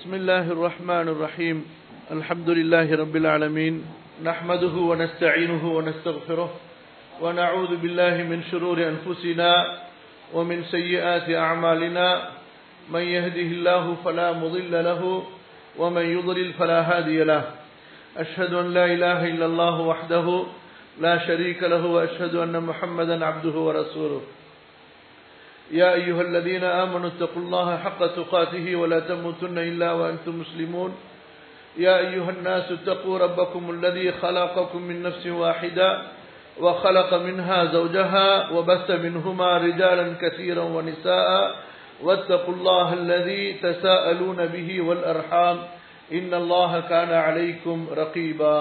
بسم الله الرحمن الرحيم الحمد لله رب العالمين نحمده ونستعينه ونستغفره ونعوذ بالله من شرور أنفسنا ومن سيئات أعمالنا من يهده الله فلا مضل له ومن يضلل فلا هادي له أشهد أن لا إله إلا الله وحده لا شريك له وأشهد أن محمدا عبده ورسوله يا أيها الذين آمنوا اتقوا الله حق تقاته ولا تموتن إلا وأنتم مسلمون يا أيها الناس اتقوا ربكم الذي خلقكم من نفس واحدة وخلق منها زوجها وبث منهما رجالا كثيرا ونساء واتقوا الله الذي تساءلون به والأرحام إن الله كان عليكم رقيبا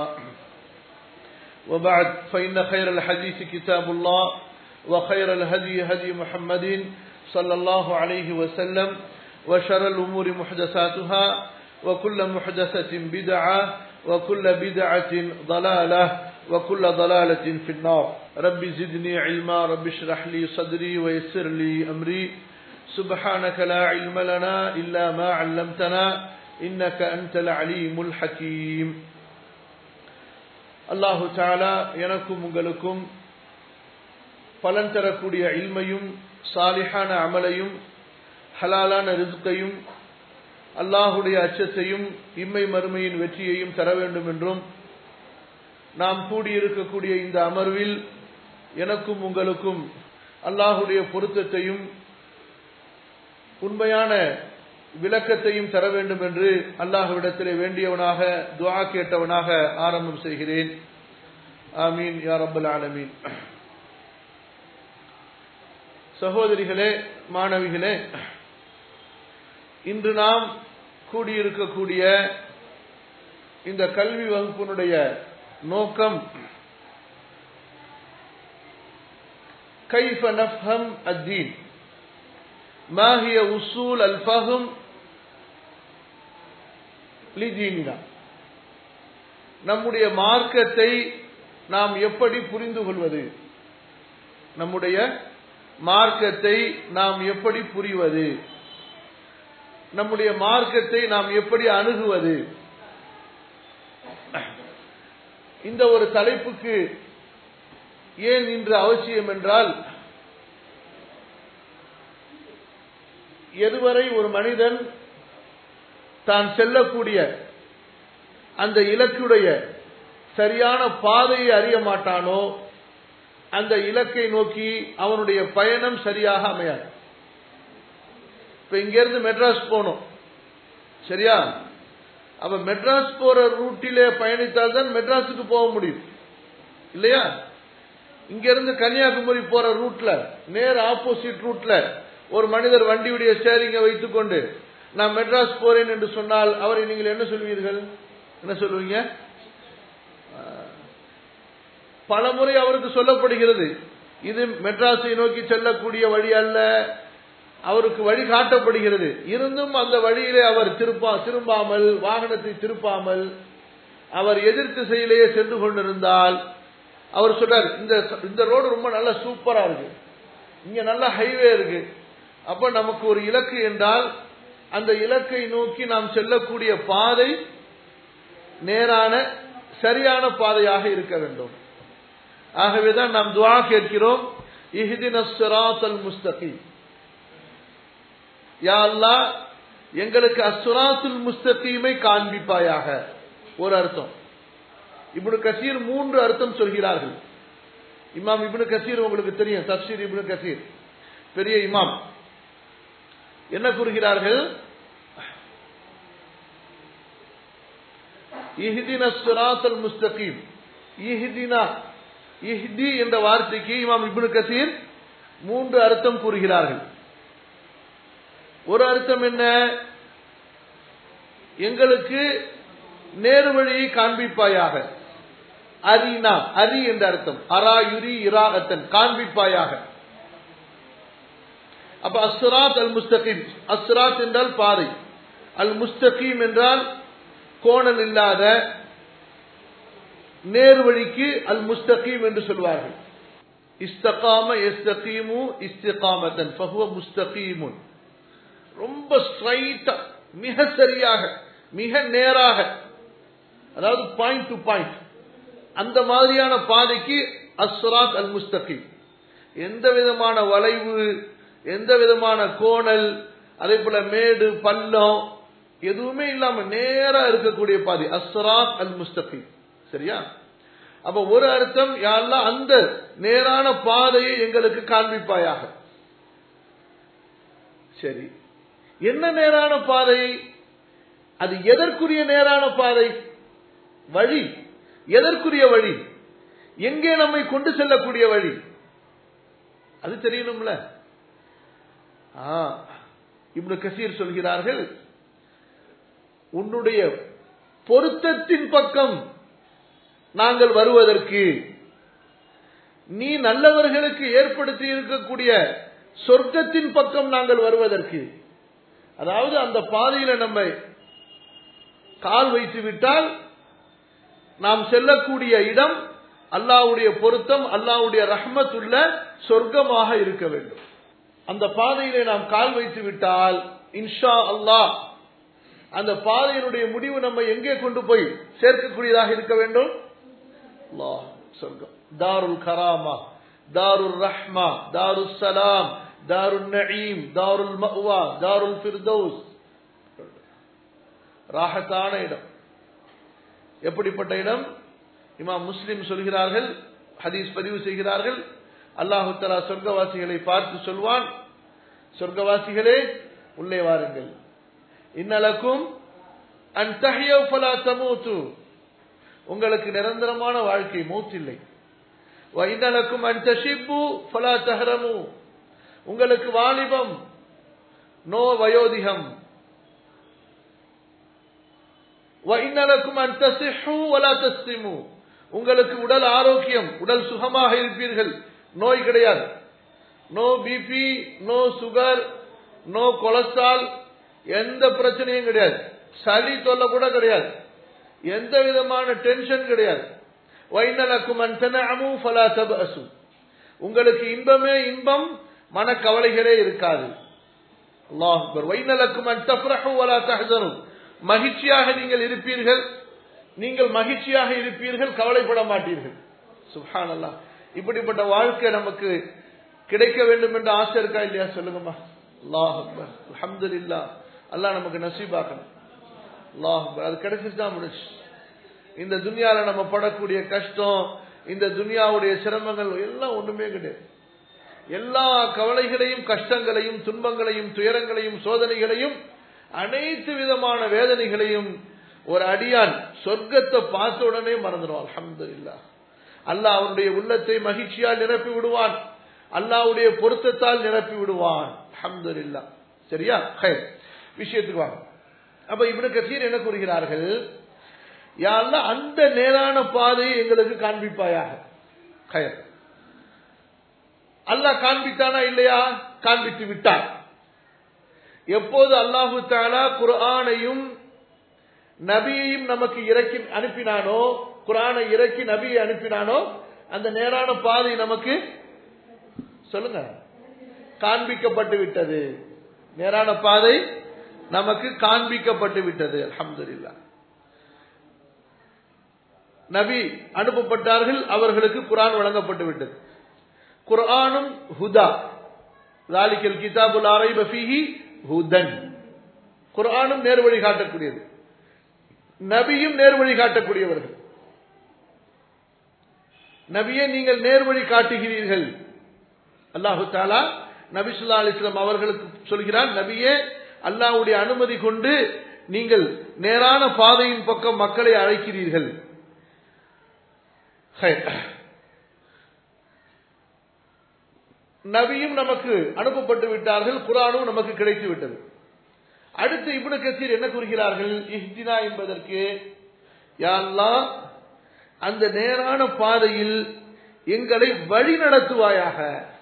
وبعد فإن خير الحديث كتاب الله وخير الهدي هدي محمد صلى الله عليه وسلم وشر الأمور محدثاتها وكل محدثة بدعة وكل بدعة ضلالة وكل ضلالة في النار رب زدني علما رب اشرح لي صدري ويسر لي أمري سبحانك لا علم لنا إلا ما علمتنا إنك أنت العليم الحكيم الله تعالى ينكم உங்களுக்கும் பலன் தரக்கூடிய இல்மையும் சாலிஹான அமலையும் ஹலாலான ரிசுக்கையும் அல்லாஹுடைய அச்சத்தையும் இம்மை மறுமையின் வெற்றியையும் தர வேண்டும் என்றும் நாம் கூடியிருக்கக்கூடிய இந்த அமர்வில் எனக்கும் உங்களுக்கும் அல்லாஹுடைய பொருத்தத்தையும் உண்மையான விளக்கத்தையும் தர வேண்டும் என்று அல்லாஹுவிடத்திலே வேண்டியவனாக துவா கேட்டவனாக ஆரம்பம் செய்கிறேன் ஆமீன் யா ரப்பல் ஆலமீன் சகோதரிகளே மாணவிகளே இன்று நாம் கூடியிருக்கக்கூடிய இந்த கல்வி வகுப்பினுடைய நோக்கம் கைஃப நஃப்ஹம் அத்தீன் மாஹிய உசூல் அல்ஃபஹும் லிதீனினா நம்முடைய மார்க்கத்தை நாம் எப்படி புரிந்து கொள்வது நம்முடைய மார்க்கத்தை நாம் எப்படி புரிவது நம்முடைய மார்க்கத்தை நாம் எப்படி அணுகுவது இந்த ஒரு தலைப்புக்கு ஏன் இன்று அவசியம் என்றால் எதுவரை ஒரு மனிதன் தான் செல்லக்கூடிய அந்த இலக்குடைய சரியான பாதையை அறிய மாட்டானோ அந்த இலக்கை நோக்கி அவனுடைய பயணம் சரியாக அமையாது இப்ப இங்கிருந்து மெட்ராஸ் போகணும் சரியா அப்ப மெட்ராஸ் போற ரூட்டிலே பயணித்தால் தான் மெட்ராஸுக்கு போக முடியும் இல்லையா இங்கிருந்து கன்னியாகுமரி போற ரூட்ல நேர் ஆப்போசிட் ரூட்ல ஒரு மனிதர் வண்டியுடைய ஸ்டேரிங்கை வைத்துக்கொண்டு நான் மெட்ராஸ் போறேன் என்று சொன்னால் அவரை நீங்கள் என்ன சொல்வீர்கள் என்ன சொல்லுவீங்க பல முறை அவருக்கு சொல்லப்படுகிறது இது மெட்ராஸை நோக்கி செல்லக்கூடிய வழி அல்ல அவருக்கு வழி காட்டப்படுகிறது இருந்தும் அந்த வழியிலே அவர் திருப்பா திரும்பாமல் வாகனத்தை திருப்பாமல் அவர் எதிர் திசையிலேயே சென்று கொண்டிருந்தால் அவர் சொல்றார் இந்த இந்த ரோடு ரொம்ப நல்ல சூப்பரா இருக்கு இங்க நல்ல ஹைவே இருக்கு அப்ப நமக்கு ஒரு இலக்கு என்றால் அந்த இலக்கை நோக்கி நாம் செல்லக்கூடிய பாதை நேரான சரியான பாதையாக இருக்க வேண்டும் ஆகவேதான் நாம் துவா கேட்கிறோம் இஹ்தின சிராத்தல் முஸ்தகீம் யா அல்லா எங்களுக்கு அசுராத்துல் முஸ்தகீமை காண்பிப்பாயாக ஒரு அர்த்தம் இப்னு கசீர் மூன்று அர்த்தம் சொல்கிறார்கள் இமாம் இப்னு கசீர் உங்களுக்கு தெரியும் தப்சீர் இப்னு கசீர் பெரிய இமாம் என்ன கூறுகிறார்கள் இஹ்தின சிராத்தல் முஸ்தகீம் இஹ்தினா இஹ்தி என்ற வார்த்தைக்கு இமாம் இப்னு கசீர் மூன்று அர்த்தம் கூறுகிறார்கள் ஒரு அர்த்தம் என்ன எங்களுக்கு நேரு வழியை காண்பிப்பாயாக அரினா அரி என்ற அர்த்தம் அரா யுரி இராகத்தன் காண்பிப்பாயாக அப்ப அஸ்ராத் அல் முஸ்தகீம் அஸ்ராத் என்றால் பாதை அல் முஸ்தகீம் என்றால் கோணல் இல்லாத நேர் வழிக்கு அல் முஸ்தகீம் என்று சொல்வார்கள் இஸ்தகாம எஸ்தகீமு இஸ்திகாமத்தன் ஃபஹுவ முஸ்தகீமுன் ரொம்ப ஸ்ட்ரைட்டா மிக சரியாக மிக நேராக அதாவது பாயிண்ட் டு பாயிண்ட் அந்த மாதிரியான பாதைக்கு அஸ்ராத் அல் முஸ்தகிம் எந்த விதமான வளைவு எந்த விதமான கோணல் அதே போல மேடு பள்ளம் எதுவுமே இல்லாம நேரா இருக்கக்கூடிய பாதை அஸ்ராத் அல் முஸ்தகிம் சரியா அப்ப ஒரு அர்த்தம் யாரெல்லாம் அந்த நேரான பாதையை எங்களுக்கு காண்பிப்பாயாக சரி என்ன நேரான பாதை அது எதற்குரிய நேரான பாதை வழி எதற்குரிய வழி எங்கே நம்மை கொண்டு செல்லக்கூடிய வழி அது தெரியணும்ல இப்னு கசீர் சொல்கிறார்கள் உன்னுடைய பொருத்தத்தின் பக்கம் நாங்கள் வருவதற்கு நீ நல்லவர்களுக்கு ஏற்படுத்தி இருக்கக்கூடிய சொர்க்கத்தின் பக்கம் நாங்கள் வருவதற்கு அதாவது அந்த பாதையில நம்ம கால் வைத்து விட்டால் நாம் செல்லக்கூடிய இடம் அல்லாவுடைய பொருத்தம் அல்லாவுடைய ரஹ்மத் உள்ள சொர்க்கமாக இருக்க வேண்டும் அந்த பாதையிலே நாம் கால் வைத்து விட்டால் இன்ஷா அல்லாஹ் அந்த பாதையினுடைய முடிவு நம்ம எங்கே கொண்டு போய் சேர்க்கக்கூடியதாக இருக்க வேண்டும் அல்லாஹ் சொர்க்கம் தாருல் கராமா தாருல் ரஹ்மா தாருல் சலாம் தாருல் நயீம் தாருல் மஹ்வா தாருல் ஃபிர்தௌஸ் ராஹத்தான இடம் எப்படிப்பட்ட இடம் இமாம் முஸ்லிம் சொல்கிறார்கள் ஹதீஸ் பதிவு செய்கிறார்கள் அல்லாஹு தலா சொர்க்கவாசிகளை பார்த்து சொல்வான் சொர்க்கவாசிகளே உள்ளே வாருங்கள் இன்னலக்கும் அன் தஹியோ தமூத்து உங்களுக்கு நிரந்தரமான வாழ்க்கை மூத்தில்லை இன்னலக்கும் அன் தஷிப்பு ஃபலா தஹரமு உங்களுக்கு வாலிபம் நோ வயோதிகம் இன்னலக்கும் அன் தசிஹு வலா தஸ்திமு உங்களுக்கு உடல் ஆரோக்கியம் உடல் சுகமாக இருப்பீர்கள் நோய் கிடையாது no BP no sugar no cholesterol எந்த பிரச்சனையும் கிடையாது சளி தொல்லை கூட கிடையாது எந்த விதமான டென்ஷன் கிடையாது வைநலக்கும் அன்தனமு ஃபலா தபஅசு உங்களுக்கு இன்பமே இன்பம் மனக்கவலைகளே இருக்காது அல்லாஹ் அக்பர் வைநலக்கும் அன் தஃப்ரஹு வலா தஹ்சனு மகிழ்ச்சியாக நீங்கள் இருப்பீர்கள் நீங்கள் மகிழ்ச்சியாக இருப்பீர்கள் கவலைப்பட மாட்டீர்கள் சுஹான் அல்லாஹ் இப்படிப்பட்ட வாழ்க்கை நமக்கு கிடைக்க வேண்டும் என்ற ஆசை இருக்கா இல்லையா சொல்லுங்கம்மா அல்லாஹ் அக்பர் அல்ஹம்துலில்லா அல்லாஹ் நமக்கு நசீபாக்கணும் அல்லாஹ் அக்பர் அது கிடைச்சிச்சுதான் முடிச்சு இந்த துனியால நம்ம படக்கூடிய கஷ்டம் இந்த துனியாவுடைய சிரமங்கள் எல்லாம் ஒண்ணுமே கிடையாது எல்லா கவலைகளையும் கஷ்டங்களையும் துன்பங்களையும் துயரங்களையும் சோதனைகளையும் அனைத்து விதமான வேதனைகளையும் ஒரு அடியான் சொர்க்கத்தை பார்த்த உடனே மறந்துடுவான் அலமதுல்லா அல்லாஹ் அவருடைய உள்ளத்தை மகிழ்ச்சியால் நிரப்பி விடுவான் அல்லாவுடைய பொருத்தத்தால் நிரப்பி விடுவான் அஹமதுல்லா சரியா ஹை விஷயத்துக்கு வாங்க அப்ப இவனு கசீர் என்ன கூறுகிறார்கள் யாரெல்லாம் அந்த நேரான பாதையை எங்களுக்கு காண்பிப்பாயாக கயர் அல்லாஹ் காண்பித்தானா இல்லையா காண்பித்து விட்டார் எப்போது அல்லாஹு தாலா குர்ஆனையும் நபியையும் நமக்கு இறக்கி அனுப்பினானோ குரானை இறக்கி நபியை அனுப்பினானோ அந்த நேரான பாதை நமக்கு சொல்லுங்க காண்பிக்கப்பட்டு விட்டது நேரான பாதை நமக்கு காண்பிக்கப்பட்டு விட்டது அலமதுல்லா நபி அனுப்பப்பட்டார்கள் அவர்களுக்கு குரான் வழங்கப்பட்டு விட்டது குர்ஆனும் ஹுதா லாலிக்கல் கிதாபுல் ஆரைப ஃபீஹி ஹுதன் குர்ஆனும் நேர்வழி காட்டக்கூடியது நபியும் நேர்வழி காட்டக்கூடியவர்கள் நபியை நீங்கள் நேர்வழி காட்டுகிறீர்கள் அல்லாஹு தாலா நபி சொல்லா அலிஸ்லாம் அவர்களுக்கு சொல்கிறார் நபியே அல்லாஹ்வுடைய அனுமதி கொண்டு நீங்கள் நேரான பாதையின் பக்கம் மக்களை அழைக்கிறீர்கள் நபியும் நமக்கு அனுப்பப்பட்டு விட்டார்கள் குரானும் நமக்கு கிடைத்து விட்டது அடுத்து இப்னு கசீர் என்ன கூறுகிறார்கள் இஹ்தினா என்பதற்கு யாரெல்லாம் அந்த நேரான பாதையில் எங்களை வழி நடத்துவாயாக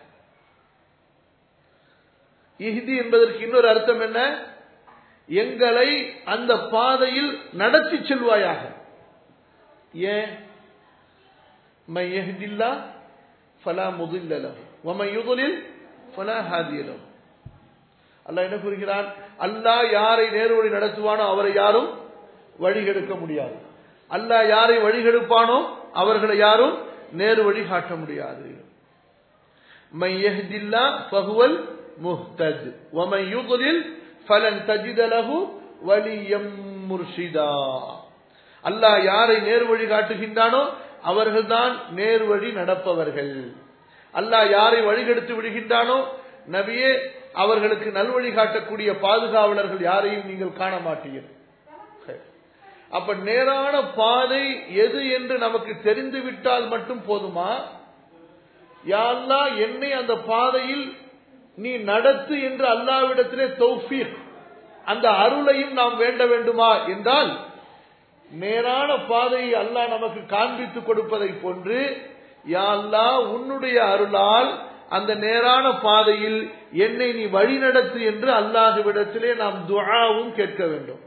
இஹ்தி என்பதற்கு இன்னொரு அர்த்தம் என்ன எங்களை அந்த பாதையில் நடத்தி செல்வாயாக ஏன் மை யஹ்தில்லா ஃபலா முதில்ல லஹு வமை யுதுலில் ஃபலா ஹாதிய லஹு அல்லாஹ் என்ன கூறுகிறான் அல்லாஹ் யாரை நேர்வழி நடத்துவானோ அவரை யாரும் வழிகெடுக்க முடியாது அல்லாஹ் யாரை வழிகெடுப்பானோ அவர்களை யாரும் நேரு வழி காட்ட முடியாது من يهد الله فهو المهتد ومن يضلل فلن تجد له وليا مرشدا அல்லாஹ் யாரை நேர்வழி காட்டுகின்றானோ அவர்கள்தான் நேர்வழி நடப்பவர்கள் அல்லாஹ் யாரை வழிகெடுத்து விடுகின்றானோ நபியே அவர்களுக்கு நல்வழி காட்டக்கூடிய பாதுகாவலர்கள் யாரையும் நீங்கள் காண மாட்டீர்கள் அப்ப நேரான பாதை எது என்று நமக்கு தெரிந்து விட்டால் மட்டும் போதுமா யாழ்லா என்னை அந்த பாதையில் நீ நடத்து என்று அல்லாவிடத்திலே தௌஃபீக் அந்த அருளையும் நாம் வேண்ட வேண்டுமா என்றால் நேரான பாதையை அல்லாஹ் நமக்கு காண்பித்து கொடுப்பதை போன்று யாழ்லா உன்னுடைய அருளால் அந்த நேரான பாதையில் என்னை நீ வழிநடத்து என்று அல்லாஹுவிடத்திலே நாம் துஆவும் கேட்க வேண்டும்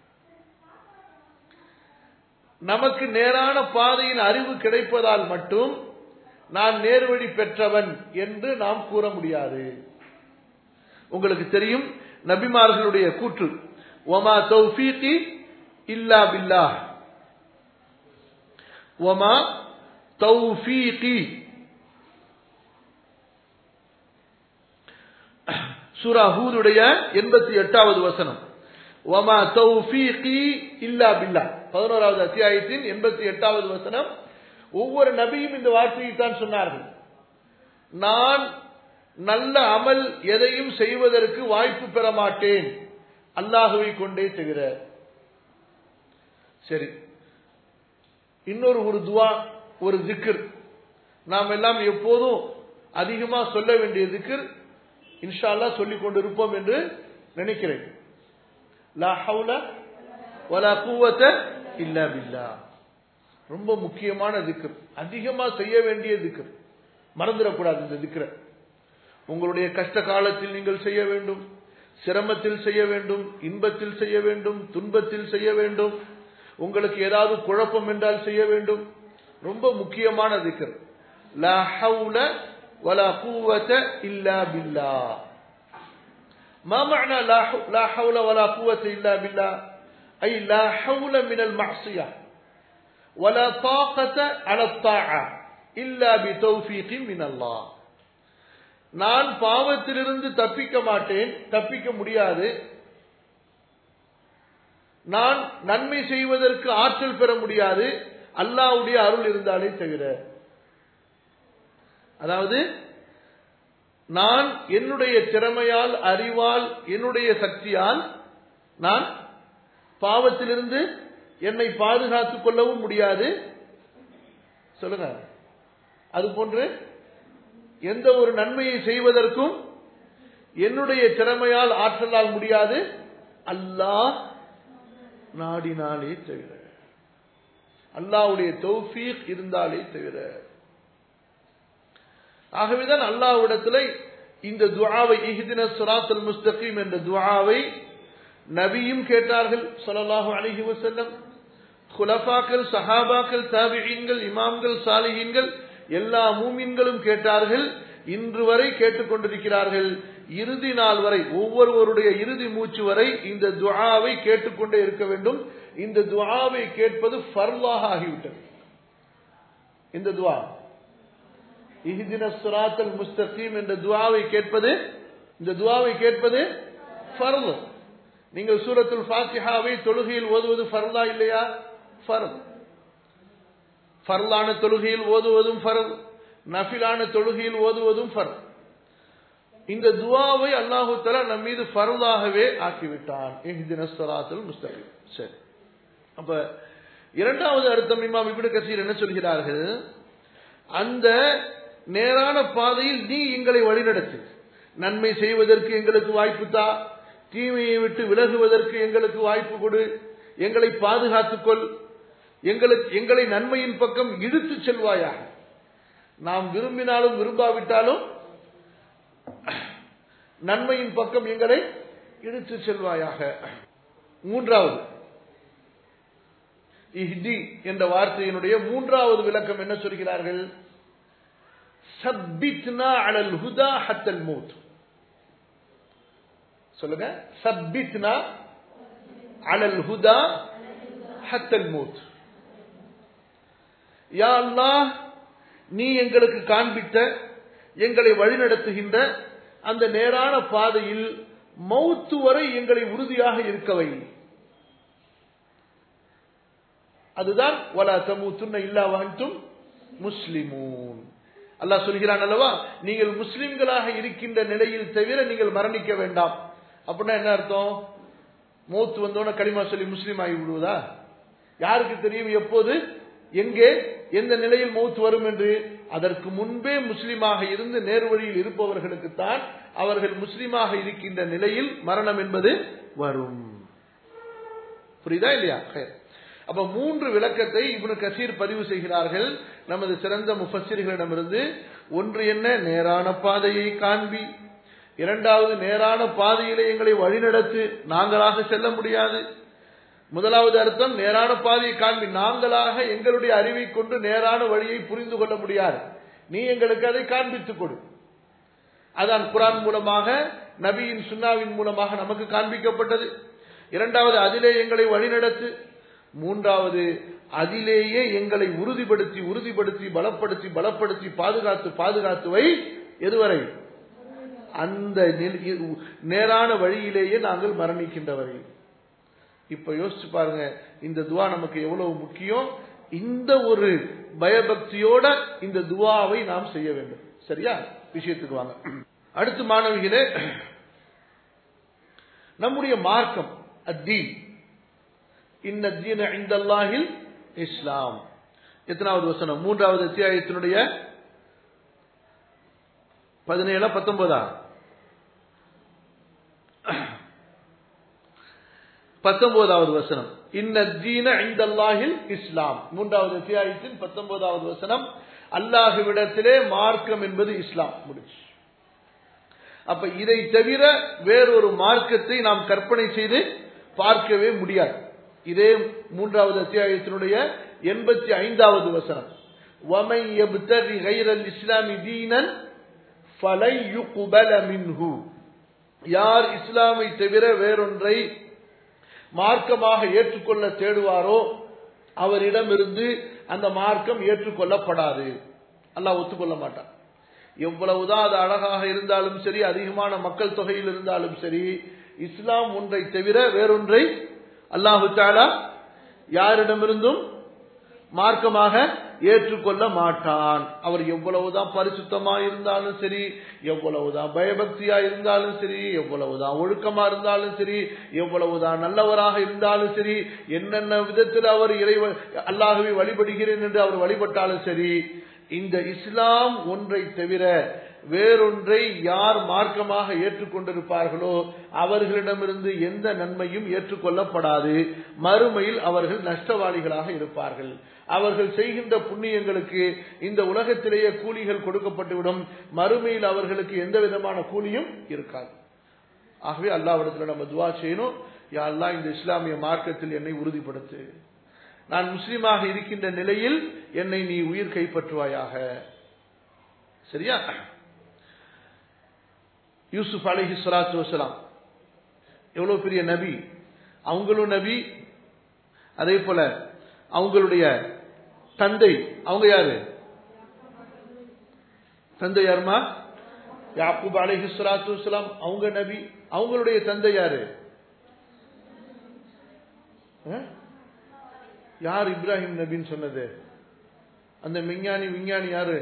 நமக்கு நேரான பாதையில் அறிவு கிடைப்பதால் மட்டும் நான் நேர்வழி பெற்றவன் என்று நாம் கூற முடியாது உங்களுக்கு தெரியும் நபிமார்களுடைய கூற்று ஒமா தௌஃபீகி இல்லா பில்லா ஒமா தௌஃபீகி சூரா ஹூதுடைய எண்பத்தி எட்டாவது வசனம் ஒமா தௌஃபீகி இல்லா பில்லா பதினோராவது அத்தியாயத்தின் எண்பத்தி எட்டாவது வசனம் ஒவ்வொரு நபியும் இந்த வார்த்தையை தான் சொன்னார்கள் நான் நல்ல அமல் எதையும் செய்வதற்கு வாய்ப்பு பெற மாட்டேன் அல்லாஹுவை கொண்டே தவிர சரி இன்னொரு ஒரு துவா ஒரு திக்ர் நாம் எல்லாம் எப்போதும் அதிகமா சொல்ல வேண்டிய திக்ர் இன்ஷா அல்லா சொல்லிக் கொண்டிருப்போம் என்று நினைக்கிறேன் லா ஹவுல வலா கூவத்த இல்லா பில்லா ரொம்ப முக்கியமான திக்கர் அதிகமா செய்ய வேண்டிய திக்கர் மறந்துடக்கூடாது இந்த திக்கரை உங்களுடைய கஷ்ட காலத்தில் நீங்கள் செய்ய வேண்டும் சிரமத்தில் செய்ய வேண்டும் இன்பத்தில் செய்ய வேண்டும் துன்பத்தில் செய்ய வேண்டும் உங்களுக்கு ஏதாவது குழப்பம் என்றால் செய்ய வேண்டும் ரொம்ப முக்கியமான திக்கர் லா ஹவுல வலா கூவத இல்லா பில்லா ما معنى لا حول ولا قوة إلا بالله أي لا حول من المعصية ولا طاقة على الطاعة إلا بتوفيق من الله நான் பாவத்திலிருந்து தப்பிக்க மாட்டேன் தப்பிக்க முடியாது நான் நன்மை செய்வதற்கு ஆற்றல் பெற முடியாது அல்லாவுடைய அருள் இருந்தாலே தவிர அதாவது நான் என்னுடைய திறமையால் அறிவால் என்னுடைய சக்தியால் நான் பாவத்திலிருந்து என்னை பாதுகாத்துக் கொள்ளவும் முடியாது சொல்லுங்க அது போன்று எந்த ஒரு நன்மையை செய்வதற்கும் என்னுடைய திறமையால் ஆற்றலால் முடியாது அல்லாஹ் நாடினாலே தவிர அல்லாவுடைய தௌஃபீக் இருந்தாலே தவிர ஆகவேதான் அல்லாவிடத்தில் இந்த துவாவை இஹ்தின சுராத்தல் முஸ்தகீம் என்ற துவாவை நபியும் கேட்டார்கள் சொல்லலாஹு அலிஹி வசல்லம் குலஃபாக்கள் சஹாபாக்கள் தாபிகீன்கள் இமாம்கள் சாலிஹீன்கள் எல்லா மூமின்களும் கேட்டார்கள் இன்று வரை கேட்டுக்கொண்டிருக்கிறார்கள் இறுதி நாள் வரை ஒவ்வொருவருடைய இறுதி மூச்சு வரை இந்த துவாவை கேட்டுக்கொண்டே இருக்க வேண்டும் இந்த துவாவை கேட்பது ஃபர்லாக ஆகிவிட்டது இந்த துவா இஹிதின சுராத்தல் முஸ்தகீம் என்ற துவாவை கேட்பது இந்த துவாவை கேட்பது ஃபர்ல் நீங்கள் சூரத்துல் ஃபாத்திஹாவை தொழுகையில் ஓதுவது ஃபர்லா இல்லையா ஃபர்ல் ஃபர்லான தொழுகையில் ஓதுவதும் ஃபர்ல் நஃபிலான தொழுகையில் ஓதுவதும் ஃபர்ல் இந்த துவாவை அல்லாஹு தலா நம் மீது ஃபர்லாகவே ஆக்கிவிட்டான் இஹ்தின சுராத்துல் முஸ்தகீம் சரி அப்ப இரண்டாவது அர்த்தம் இமாம் இப்னு கசீர் என்ன சொல்கிறார்கள் அந்த நேரான பாதையில் நீ எங்களை வழிநடத்து நன்மை செய்வதற்கு எங்களுக்கு வாய்ப்பு தா தீமையை விட்டு விலகுவதற்கு எங்களுக்கு வாய்ப்பு கொடு எங்களை பாதுகாத்துக்கொள் எங்களுக்கு எங்களை நன்மையின் பக்கம் இழுத்து செல்வாயாக நாம் விரும்பினாலும் விரும்பாவிட்டாலும் நன்மையின் பக்கம் எங்களை இழுத்து செல்வாயாக மூன்றாவது இஹ்தி என்ற வார்த்தையினுடைய மூன்றாவது விளக்கம் என்ன சொல்கிறார்கள் சப்பித்னா அலல் ஹுதா ஹத்தல் மூத் சொல்லுங்க சப்பித்னா அலல் ஹுதா ஹத்தல் மூத் யா அல்லாஹ் நீ எங்களுக்கு காண்பித்த எங்களை வழிநடத்துகின்ற அந்த நேரான பாதையில் மௌத்து வரை எங்களை உறுதியாக இருக்கவை அதுதான் வலா தமூத்துன்ன இல்லா வாழ்த்தும் முஸ்லிமூன் அல்லாஹ் சொல்கிறான் அல்லவா நீங்கள் முஸ்லிம்களாக இருக்கின்ற நிலையில் தவிர நீங்கள் மரணிக்க வேண்டாம் அப்படின்னா என்ன அர்த்தம் மௌத்து வந்தோட களிமா சொல்லி முஸ்லீம் ஆகி விடுவதா யாருக்கு தெரியும் எப்போது எங்கே எந்த நிலையில் மௌத்து வரும் என்று அதற்கு முன்பே முஸ்லீமாக இருந்து நேர்வழியில் இருப்பவர்களுக்குத்தான் அவர்கள் முஸ்லீமாக இருக்கின்ற நிலையில் மரணம் என்பது வரும் புரியுதா இல்லையா அப்ப மூன்று விளக்கத்தை இப்னு கசீர் பதிவு செய்கிறார்கள் நமது சிறந்த முஃபssiர்களிடமிருந்து ஒன்று என்ன நேரான பாதையை காண்பி இரண்டாவது நேரான பாதையிலே எங்களை வழிநடத்து நாங்களாக செல்ல முடியாது முதலாவது அர்த்தம் நேரான பாதையை காண்பி நாங்களாக எங்களுடைய அறிவை கொண்டு நேரான வழியை புரிந்து கொள்ள முடியாது நீ எங்களுக்கு அதை காண்பித்துக் கொடு அதான் குரான் மூலமாக நபியின் சுன்னாவின் மூலமாக நமக்கு காண்பிக்கப்பட்டது இரண்டாவது அதிலே எங்களை வழிநடத்து மூன்றாவது அதிலேயே எங்களை உறுதிப்படுத்தி உறுதிப்படுத்தி பலப்படுத்தி பலப்படுத்தி பாதுகாத்து பாதுகாத்து வை எதுவரை அந்த நேரான வழியிலேயே நாங்கள் மரணிக்கின்ற வரை இப்ப யோசிச்சு பாருங்க இந்த துவா நமக்கு எவ்வளவு முக்கியம் இந்த ஒரு பயபக்தியோட இந்த துவாவை நாம் செய்ய வேண்டும் சரியா விஷயத்துக்கு வாங்க அடுத்து மாணவிகளே நம்முடைய மார்க்கம் அத்தீன் இன்ன தீன இந்தல்லாஹில் இஸ்லாம் எத்தனாவது வசனம் மூன்றாவது அத்தியாயத்தினுடைய பதினேழா பத்தொன்பதா பத்தொன்பதாவது வசனம் இன்ன தீன இந்தல்லாஹில் இஸ்லாம் மூன்றாவது அத்தியாயத்தின் பத்தொன்பதாவது வசனம் அல்லாஹுவிடத்திலே மார்க்கம் என்பது இஸ்லாம் முடிச்சு அப்ப இதை தவிர வேறொரு மார்க்கத்தை நாம் கற்பனை செய்து பார்க்கவே முடியாது இதே மூன்றாவது அத்தியாயத்தினுடைய எண்பத்தி ஐந்தாவது வசனம் وَمَنْ يَبْتَغِ غَيْرَ الْإِسْلَامِ دِينًا فَلَنْ يُقْبَلَ مِنْهُ யார் இஸ்லாமை தவிர வேறொன்றை மார்க்கமாக ஏற்றுக்கொள்ள தேடுவாரோ அவரிடமிருந்து அந்த மார்க்கம் ஏற்றுக்கொள்ளப்படாது அல்லாஹ் ஒத்துக்கொள்ள மாட்டான் எவ்வளவுதான் அது அழகாக இருந்தாலும் சரி அதிகமான மக்கள் தொகையில் இருந்தாலும் சரி இஸ்லாம் ஒன்றை தவிர வேறொன்றை அல்லாஹு தாலா யாரிடமிருந்தும் மார்க்கமாக ஏற்றுக்கொள்ள மாட்டான் அவர் எவ்வளவுதான் பரிசுத்தமா இருந்தாலும் சரி எவ்வளவுதான் பயபக்தியா இருந்தாலும் சரி எவ்வளவுதான் ஒழுக்கமா இருந்தாலும் சரி எவ்வளவுதான் நல்லவராக இருந்தாலும் சரி என்னென்ன விதத்தில் அவர் இறை அல்லாகவே வழிபடுகிறேன் என்று அவர் வழிபட்டாலும் சரி இந்த இஸ்லாம் ஒன்றை தவிர வேறொன்றை யார் மார்க்கமாக ஏற்றுக்கொண்டிருப்பார்களோ அவர்களிடமிருந்து எந்த நன்மையும் ஏற்றுக்கொள்ளப்படாது மறுமையில் அவர்கள் நஷ்டவாளிகளாக இருப்பார்கள் அவர்கள் செய்கின்ற புண்ணியங்களுக்கு இந்த உலகத்திலேயே கூலிகள் கொடுக்கப்பட்டுவிடும் மறுமையில் அவர்களுக்கு எந்த விதமான கூலியும் இருக்காது ஆகவே அல்லாவிடத்தில் நம்ம துவா செய்யணும் யா அல்லா இந்த இஸ்லாமிய மார்க்கத்தில் என்னை உறுதிப்படுத்து நான் முஸ்லீமாக இருக்கின்ற நிலையில் என்னை நீ உயிர் கைப்பற்றுவாயாக சரியா யூசுப் அலஹி சலாத்து வசலாம் எவ்வளவு பெரிய நபி அவங்களும் நபி அதே போல அவங்களுடைய தந்தை அவங்க யாரு தந்தை யாருமா யாக்கூப் அலஹி சலாத்து வசலாம் அவங்க நபி அவங்களுடைய தந்தை யாரு யார் இப்ராஹிம் நபின்னு சொன்னது அந்த விஞ்ஞானி விஞ்ஞானி யாரு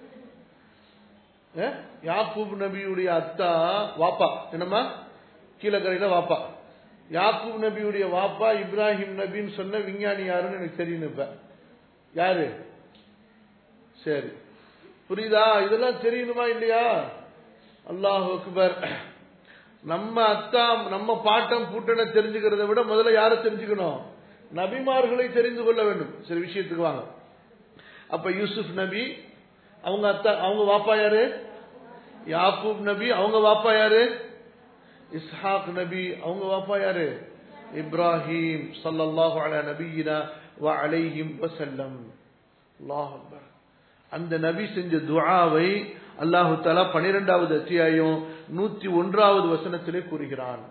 யாக்கூப் நபியுடைய அத்தா வாப்பா என்னம்மா கீழக்கரையில வாப்பா யாக்கூப் நபியுடைய வாப்பா இப்ராஹிம் நபின்னு சொன்ன விஞ்ஞானி யாருன்னு எனக்கு தெரியும் இப்ப யாரு சரி புரியுதா இதெல்லாம் தெரியணுமா இல்லையா அல்லாஹ் அக்பர் நம்ம அத்தா நம்ம பாட்டம் பூட்டனை தெரிஞ்சுக்கிறத விட முதல்ல யாரை தெரிஞ்சுக்கணும் நபிமார்களை தெரிந்து கொள்ள வேண்டும் சரி விஷயத்துக்கு வாங்க அப்ப யூசுப் நபி அவங்க அத்தா அவங்க வாப்பா யாரு யாக்கூப் நபி அவங்க வாப்பா யாரு இஸ்ஹாக் நபி அவங்க வாப்பா யாரு இப்ராஹிம் சல்லல்லாஹு அலா நபியினா வ அலைஹிம் வசல்லம் அல்லாஹ் அக்பர் அந்த நபி செஞ்ச துஆவை அல்லாஹு தாலா பனிரெண்டாவது அத்தியாயம் நூத்தி ஒன்றாவது வசனத்திலே கூறுகிறான்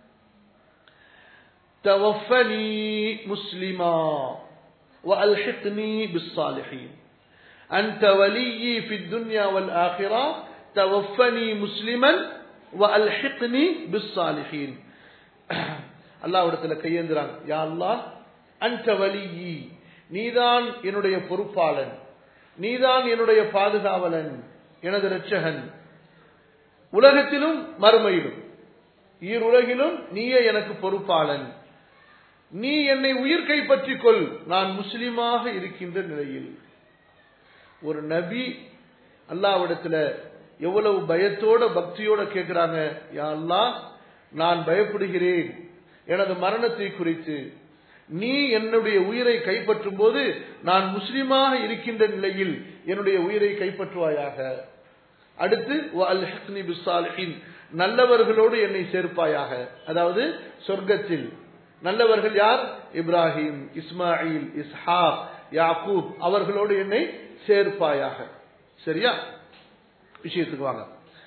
توفني مسلما وألحقني بالصالحين أنت ولي في الدنيا والآخرة توفني مسلما وألحقني بالصالحين அல்லாஹ் இடத்துல கையேந்திரான் யா அல்லாஹ் அன்ட வலியி நீதான் என்னுடைய பொறுப்பாளன் நீதான் என்னுடைய பாதுகாவலன் எனது இரட்சகன் உலகத்திலும் மறுமையிலும் ஈருலகிலும் நீயே எனக்கு பொறுப்பாளன் நீ என்னை உயிர் கைப்பற்றிக் கொள் நான் முஸ்லிமாக இருக்கின்ற நிலையில் ஒரு நபி அல்லாவிடத்துல எவ்வளவு பயத்தோட பக்தியோட கேட்கிறாங்க யா அல்லாஹ் நான் பயப்படுகிறேன் எனது மரணத்தை குறித்து நீ என்னுடைய உயிரை கைப்பற்றும் போது நான் முஸ்லிமாக இருக்கின்ற நிலையில் என்னுடைய உயிரை கைப்பற்றுவாயாக அடுத்து வஅல்ஹிக்னி பிஸ்ஸாலிஹீன் நல்லவர்களோடு என்னை சேர்ப்பாயாக அதாவது சொர்க்கத்தில் நல்லவர்கள் யார் இப்ராஹிம் இஸ்மாயில் இஸ்ஹாக் யாக்கூப் அவர்களோடு என்னை சேர்ப்பாயாக சரியா விஷயத்துக்கு வாங்க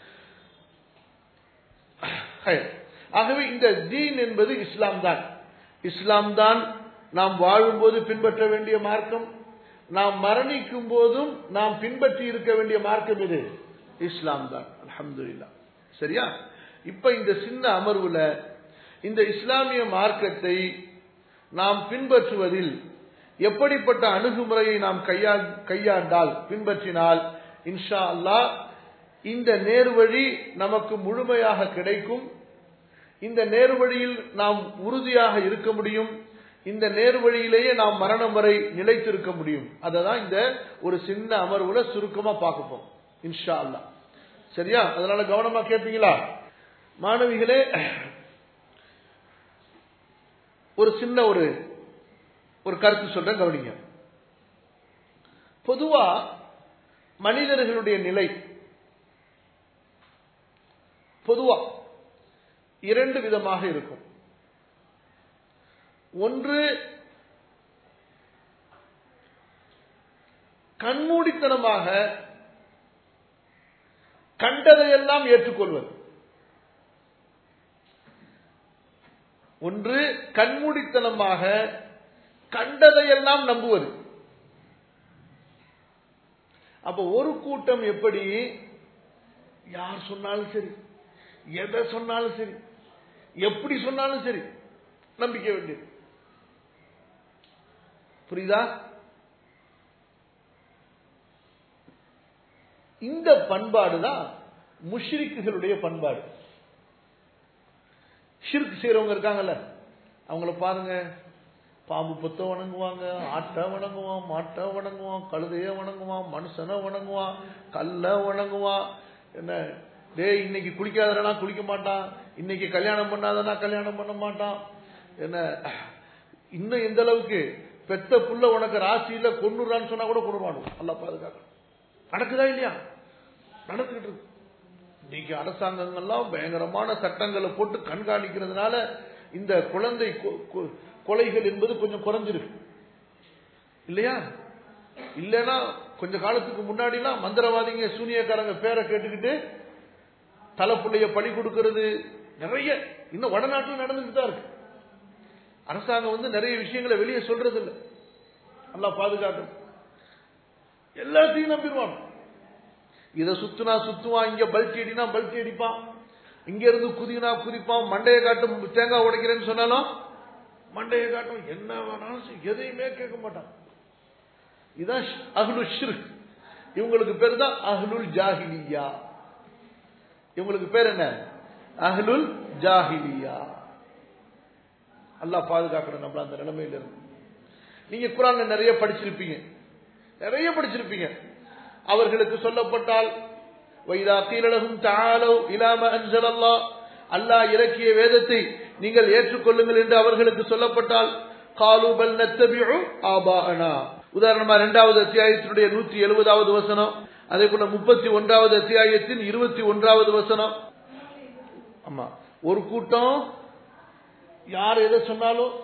ஹைர். ஆகவே இந்த தீன் என்பது இஸ்லாம் தான் இஸ்லாம் தான் நாம் வாழும்போது பின்பற்ற வேண்டிய மார்க்கம் நாம் மரணிக்கும் போதும் நாம் பின்பற்றி இருக்க வேண்டிய மார்க்கம் இது இஸ்லாம் தான் அல்ஹம்துலில்லாஹ் சரியா இப்ப இந்த சின்ன அமர்வுல இந்த இஸ்லாமிய மார்க்கத்தை நாம் பின்பற்றுவதில் எப்படிப்பட்ட அணுகுமுறையை நாம் கையா கையாண்டால் பின்பற்றினால் இன்ஷா அல்லாஹ் இந்த நேர்வழி நமக்கு முழுமையாக கிடைக்கும் இந்த நேர்வழியில் நாம் உறுதியாக இருக்க முடியும் இந்த நேர்வழியிலேயே நாம் மரணம் வரை நிலைத்திருக்க முடியும் அதை தான் இந்த ஒரு சின்ன அமர்வுல சுருக்கமா பார்க்கப்போம் இன்ஷா அல்லாஹ் சரியா அதனால கவனமா கேட்பீங்களா மாணவிகளே ஒரு சின்ன ஒரு ஒரு கருத்து சொல்றேன் கவனிங்க பொதுவா மனிதர்களுடைய நிலை பொதுவா இரண்டு விதமாக இருக்கும் ஒன்று கண்மூடித்தனமாக கண்டதையெல்லாம் ஏற்றுக்கொள்வது ஒன்று கண்மூடித்தனமாக கண்டதையெல்லாம் நம்புவது அப்ப ஒரு கூட்டம் எப்படி யார் சொன்னாலும் சரி எதை சொன்னாலும் சரி எப்படி சொன்னாலும் சரி நம்பிக்கை வேண்டியது புரியுதா இந்த பண்பாடு தான் முஷ்ரிக்குகளுடைய பண்பாடு ஷிர்க் செய்யறவங்க இருக்காங்கல்ல அவங்கள பாருங்க பாம்பு பொத்த வணங்குவாங்க ஆட்டை வணங்குவான் மாட்டை வணங்குவான் கழுதைய வணங்குவான் மனுஷனை வணங்குவான் கல்ல வணங்குவான் என்ன டேய் இன்னைக்கு குளிக்காதனா குளிக்க மாட்டான் இன்னைக்கு கல்யாணம் பண்ணாதனா கல்யாணம் பண்ண மாட்டான் என்ன இன்னும் எந்த அளவுக்கு பெத்த புள்ள உனக்கு ராசியில கொண்டுறான்னு சொன்னா கூட கொண்டுருவானு நல்லா பாதுகாக்க நடக்குதா இல்லையா நடந்துகிட்டு இருக்கு இன்னைக்கு அரசாங்கங்கள்லாம் பயங்கரமான சட்டங்களை போட்டு கண்காணிக்கிறதுனால இந்த குழந்தை கொ- கொ- கொலைகள் என்பது கொஞ்சம் குறைஞ்சிருக்கு இல்லையா இல்லைன்னா கொஞ்ச காலத்துக்கு முன்னாடிலாம் மந்திரவாதிங்க சூனியக்காரங்க பேரை கேட்டுக்கிட்டு தலைப்புள்ளைய பழி கொடுக்கிறது நிறைய இன்னும் வடநாட்டில் நடந்துட்டு தான் இருக்கு அரசாங்கம் வந்து நிறைய விஷயங்களை வெளியே சொல்றது இல்லை நல்லா பாதுகாக்கும் எல்லாத்தையும் நம்பிடுவான் இதை சுத்துனா சுத்துவான் இங்க பல்ட்டி அடினா பல்ட்டி அடிப்பான் இங்க இருந்து குதினா குதிப்பான் மண்டையை காட்டும் தேங்காய் உடைக்கிறேன்னு சொன்னாலும் மண்டையை காட்டும் என்ன வேணாலும் செய், எதையுமே கேட்க மாட்டான் இதான் ஷ்- அஹ்லு ஷிர்க் இவங்களுக்கு பேர் தான் அஹ்லுல் ஜாஹிலியா இவங்களுக்கு பேர் என்ன அஹ்லுல் ஜாஹிலியா அல்லாஹ் பாதுகாக்கணும் நம்மள அந்த நிலைமையில இருந்து நீங்க குரான்ல நிறைய படிச்சிருப்பீங்க நிறைய படிச்சிருப்பீங்க அவர்களுக்கு சொல்லப்பட்டால் வைதா கீழலகும் தாலோ இலாம அன்சல் அல்லாஹ் அல்லாஹ் இறக்கிய வேதத்தை நீங்கள் ஏற்றுக்கொள்ளுங்கள் என்று அவர்களுக்கு சொல்லப்பட்டால் காலுபல் நத்தபிஉ ஆபாஅனா உதாரணமா இரண்டாவது அத்தியாயத்தினுடைய நூற்றி எழுபதாவது வசனம் அதே போல முப்பத்தி ஒன்றாவது அத்தியாயத்தின் இருபத்தி ஒன்றாவது வசனம் ஆமா ஒரு கூட்டம் யார் எதை சொன்னாலும்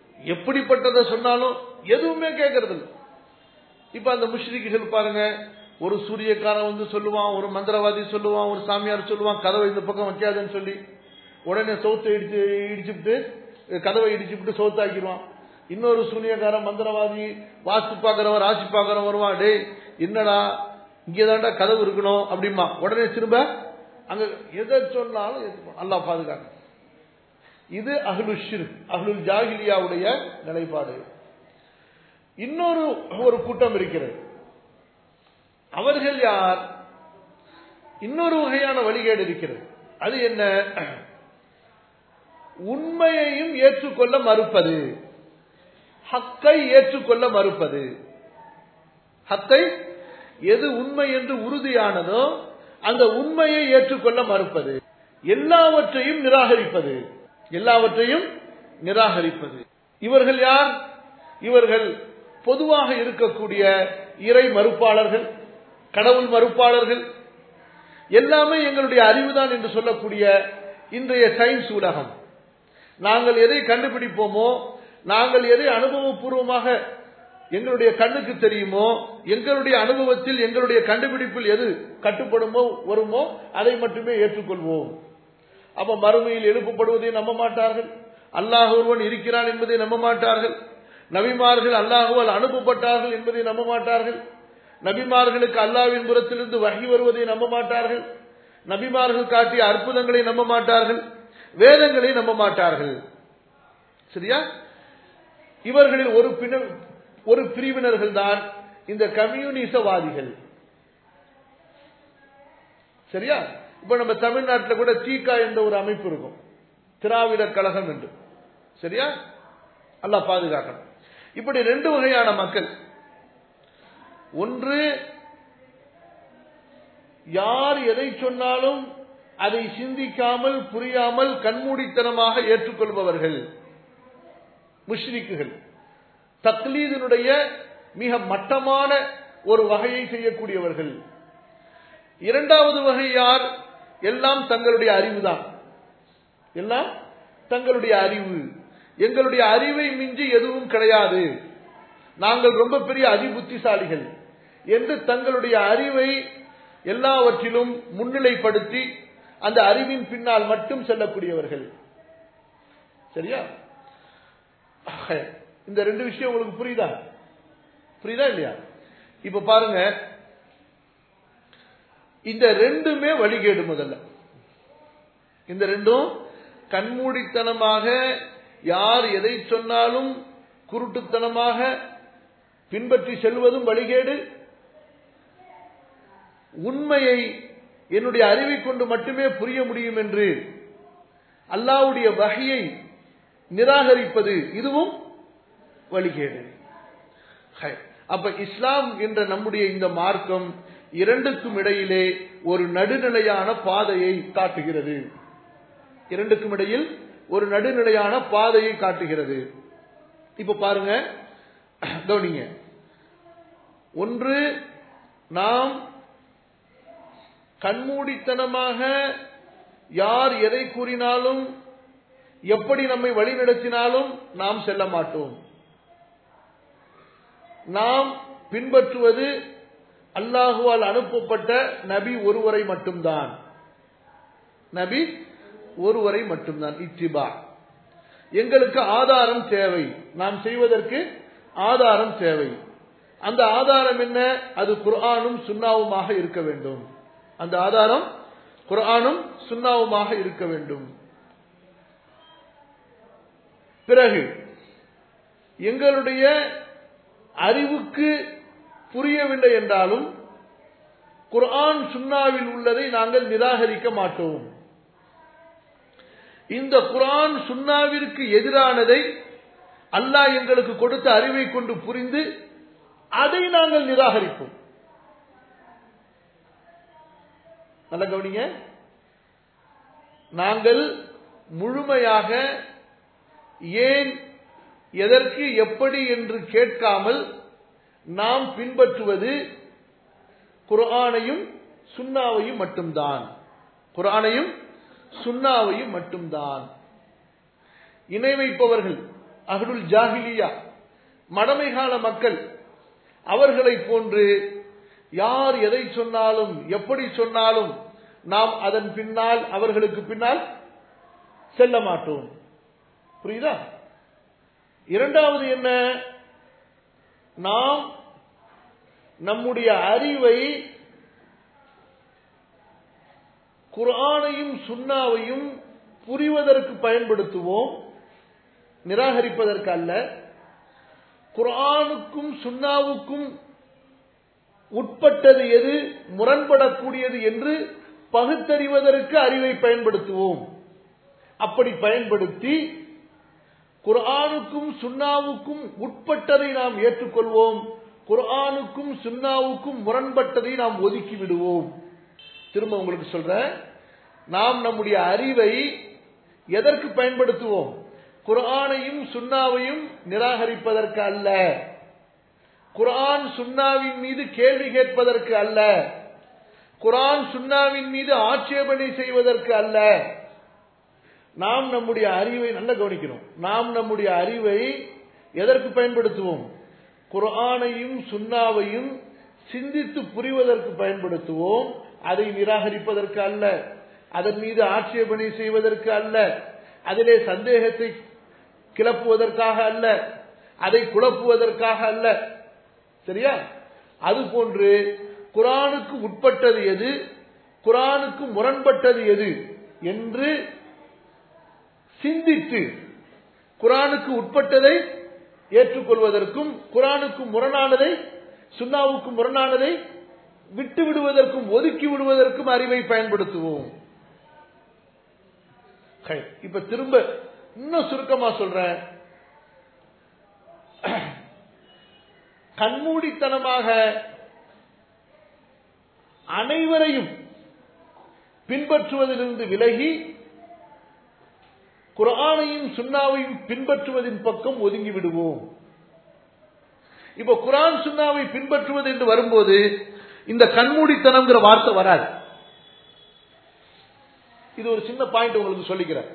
எப்படிப்பட்டதை சொன்னாலும் எதுவுமே கேட்கறது இல்ல இப்ப அந்த முஷ்ரிக்குகள் பாருங்க ஒரு சூரியக்காரன் வந்து சொல்லுவான் ஒரு மந்திரவாதி சொல்லுவான் ஒரு சாமியார் சொல்லுவான் கதவை இந்த பக்கம் வைக்காதுன்னு சொல்லி உடனே சவுத்தை இடிச்சு இடிச்சுட்டு கதவை இடிச்சுட்டு சவுத்தாக்கிடுவான் இன்னொரு சூனியக்காரன் மந்திரவாதி வாஸ்து பாக்குறவன் ராசி பாக்குறவன் வருவான் டேய் என்னடா இங்கேதான்டா கதவு இருக்கணும் அப்படிமா உடனே திரும்ப அங்க எதை சொன்னாலும் அல்லா பாதுகாக்க இது அஹ்லு ஷிர் அஹ்லுல் ஜாகிலியாவுடைய நிலைப்பாடு இன்னொரு ஒரு கூட்டம் இருக்கிறது அவர்கள் யார் இன்னொரு வகையான வழிகேடு இருக்கிறது அது என்ன உண்மையையும் ஏற்றுக்கொள்ள மறுப்பது ஹக்கை ஏற்றுக்கொள்ள மறுப்பது ஹக்கை எது உண்மை என்று உறுதியானதோ அந்த உண்மையை ஏற்றுக்கொள்ள மறுப்பது எல்லாவற்றையும் நிராகரிப்பது எல்லாவற்றையும் நிராகரிப்பது இவர்கள் யார் இவர்கள் பொதுவாக இருக்கக்கூடிய இறை மறுப்பாளர்கள் கடவுள் மறுப்பாளர்கள் எல்லாமே எங்களுடைய அறிவுதான் என்று சொல்லக்கூடிய இன்றைய சயின்ஸ் உலகம் நாங்கள் எதை கண்டுபிடிப்போமோ நாங்கள் எதை அனுபவபூர்வமாக எங்களுடைய கண்ணுக்கு தெரியுமோ எங்களுடைய அனுபவத்தில் எங்களுடைய கண்டுபிடிப்பில் எது கட்டுப்படுமோ வருமோ அதை மட்டுமே ஏற்றுக்கொள்வோம் அப்ப மறுமையில் எழுப்பப்படுவதை நம்ப மாட்டார்கள் அல்லாஹ் ஒருவன் இருக்கிறான் என்பதை நம்ப மாட்டார்கள் நபிமார்கள் அல்லாஹுவால் அனுப்பப்பட்டார்கள் என்பதை நம்ப மாட்டார்கள் நபிமார்களுக்கு அல்லாவின் புறத்திலிருந்து வகி வருவதை நம்ப மாட்டார்கள் நபிமார்கள் காட்டிய அற்புதங்களை நம்ப மாட்டார்கள் வேதங்களை நம்ப மாட்டார்கள் சரியா இவர்களில் ஒரு ஒரு பிரிவினர்கள் தான் இந்த கம்யூனிசவாதிகள் சரியா இப்ப நம்ம தமிழ்நாட்டில் கூட தீகா என்ற ஒரு அமைப்பு இருக்கும் திராவிட கழகம் என்று சரியா அல்ல பாதுகாக்கணும் இப்படி ரெண்டு வகையான மக்கள் ஒன்று யார் எதை சொன்னாலும் அதை சிந்திக்காமல் புரியாமல் கண்மூடித்தனமாக ஏற்றுக்கொள்பவர்கள் முஷ்ரிக்குகள் தக்லீதினுடைய மிக மட்டமான ஒரு வகையை செய்யக்கூடியவர்கள் இரண்டாவது வகை யார் எல்லாம் தங்களுடைய அறிவுதான் எல்லாம் தங்களுடைய அறிவு எங்களுடைய அறிவை மிஞ்சி எதுவும் கிடையாது நாங்கள் ரொம்ப பெரிய அதிபுத்திசாலிகள் என்று தங்களுடைய அறிவை எல்லாவற்றிலும் முன்னிலைப்படுத்தி அந்த அறிவின் பின்னால் மட்டும் செல்லக்கூடியவர்கள் சரியா இந்த ரெண்டு விஷயம் உங்களுக்கு புரியுதா புரியுதா இல்லையா இப்ப பாருங்க இந்த ரெண்டுமே வழிகேடு முதல்ல இந்த ரெண்டும் கண்மூடித்தனமாக யார் எதை சொன்னாலும் குருட்டுத்தனமாக பின்பற்றி செல்வதும் வழிகேடு உண்மையை என்னுடைய அறிவை கொண்டு மட்டுமே புரிய முடியும் என்று அல்லாவுடைய வகையை நிராகரிப்பது இதுவும் வழிகேடு அப்ப இஸ்லாம் என்ற நம்முடைய இந்த மார்க்கம் இரண்டுக்கும் இடையிலே ஒரு நடுநிலையான பாதையை காட்டுகிறது இரண்டுக்கும் இடையில் ஒரு நடுநிலையான பாதையை காட்டுகிறது இப்ப பாருங்க கவனிங்க ஒன்று நாம் கண்மூடித்தனமாக யார் எதை கூறினாலும் எப்படி நம்மை வழிநடத்தினாலும் நாம் செல்ல மாட்டோம் நாம் பின்பற்றுவது அல்லாஹுவால் அனுப்பப்பட்ட நபி ஒருவரை மட்டும்தான் நபி ஒருவரை மட்டும்தான் இத்திபா எங்களுக்கு ஆதாரம் தேவை நாம் செய்வதற்கு ஆதாரம் தேவை அந்த ஆதாரம் என்ன அது குர்ஆனும் சுன்னாவுமாக இருக்க வேண்டும் அந்த ஆதாரம் குர்ஆனும் சுன்னாவுமாக இருக்க வேண்டும் பிறகு எங்களுடைய அறிவுக்கு புரியவில்லை என்றாலும் குர்ஆன் சுன்னாவில் உள்ளதை நாங்கள் நிராகரிக்க மாட்டோம் இந்த குர்ஆன் சுன்னாவிற்கு எதிரானதை அல்லாஹ் எங்களுக்கு கொடுத்த அறிவை கொண்டு புரிந்து அதை நாங்கள் நிராகரிப்போம் நல்ல கவனிங்க நாங்கள் முழுமையாக ஏன் எதற்கு எப்படி என்று கேட்காமல் நாம் பின்பற்றுவது குர்ஆனையும் சுன்னாவையும் மட்டும்தான் குர்ஆனையும் சுன்னாவையும் மட்டும்தான் இணை வைப்பவர்கள் அகடுல் ஜாகிலியா மடமை கால மக்கள் அவர்களை போன்று யார் எதை சொன்னாலும் எப்படி சொன்னாலும் நாம் அதன் பின்னால் அவர்களுக்கு பின்னால் செல்ல மாட்டோம் புரியுதா இரண்டாவது என்ன நாம் நம்முடைய அறிவை குரானையும் சுண்ணாவையும் புரிவதற்கு பயன்படுத்துவோம் நிராகரிப்பதற்கு அல்ல குரானுக்கும் சுண்ணாவுக்கும் உட்பட்டது எது முரண்படக்கூடியது என்று பகுத்தறிவதற்கு அறிவை பயன்படுத்துவோம் அப்படி பயன்படுத்தி குர்ஆனுக்கும் சுன்னாவுக்கும் உட்பட்டதை நாம் ஏற்றுக்கொள்வோம் குர்ஆனுக்கும் சுன்னாவுக்கும் முரண்பட்டதை நாம் ஒதுக்கி விடுவோம் திரும்ப உங்களுக்கு சொல்றேன் நாம் நம்முடைய அறிவை எதற்கு பயன்படுத்துவோம் குர்ஆனையும் சுன்னாவையும் நிராகரிப்பதற்கு அல்ல குர்ஆன் சுன்னாவின் மீது கேள்வி கேட்பதற்கு அல்ல குர்ஆன் சுன்னாவின் மீது ஆட்சேபனை செய்வதற்கு அல்ல நாம் நம்முடைய அறிவை நல்ல கவனிக்கணும் நாம் நம்முடைய அறிவை எதற்கு பயன்படுத்துவோம் குர்ஆனையும் சுன்னாவையும் சிந்தித்து புரிவதற்கு பயன்படுத்துவோம் அதை நிராகரிப்பதற்கு அல்ல அதன் மீது ஆட்சேபனை செய்வதற்கு அல்ல அதிலே சந்தேகத்தை கிளப்புவதற்காக அல்ல அதை குழப்புவதற்காக அல்ல சரியா அதுபோன்று குரானுக்கு உட்பட்டது எது குரானுக்கு முரண்பட்டது எது என்று சிந்தித்து குரானுக்கு உட்பட்டதை ஏற்றுக்கொள்வதற்கும் குரானுக்கு முரணானதை சுண்ணாவுக்கு முரணானதை விட்டு விடுவதற்கும் ஒதுக்கி விடுவதற்கும் அறிவை பயன்படுத்துவோம் ஹை, இப்ப திரும்ப இன்னும் சுருக்கமா சொல்றேன் கண்மூடித்தனமாக அனைவரையும் பின்பற்றுவதிலிருந்து விலகி குரானையும் சுண்ணாவையும் பின்பற்றுவதின் பக்கம் ஒதுங்கி விடுவோம் இப்ப குரான் சுண்ணாவை பின்பற்றுவது என்று வரும்போது இந்த கண்மூடித்தனம்ங்கிற வார்த்தை வராது இது ஒரு சின்ன பாயிண்ட் உங்களுக்கு சொல்லிக்கிறேன்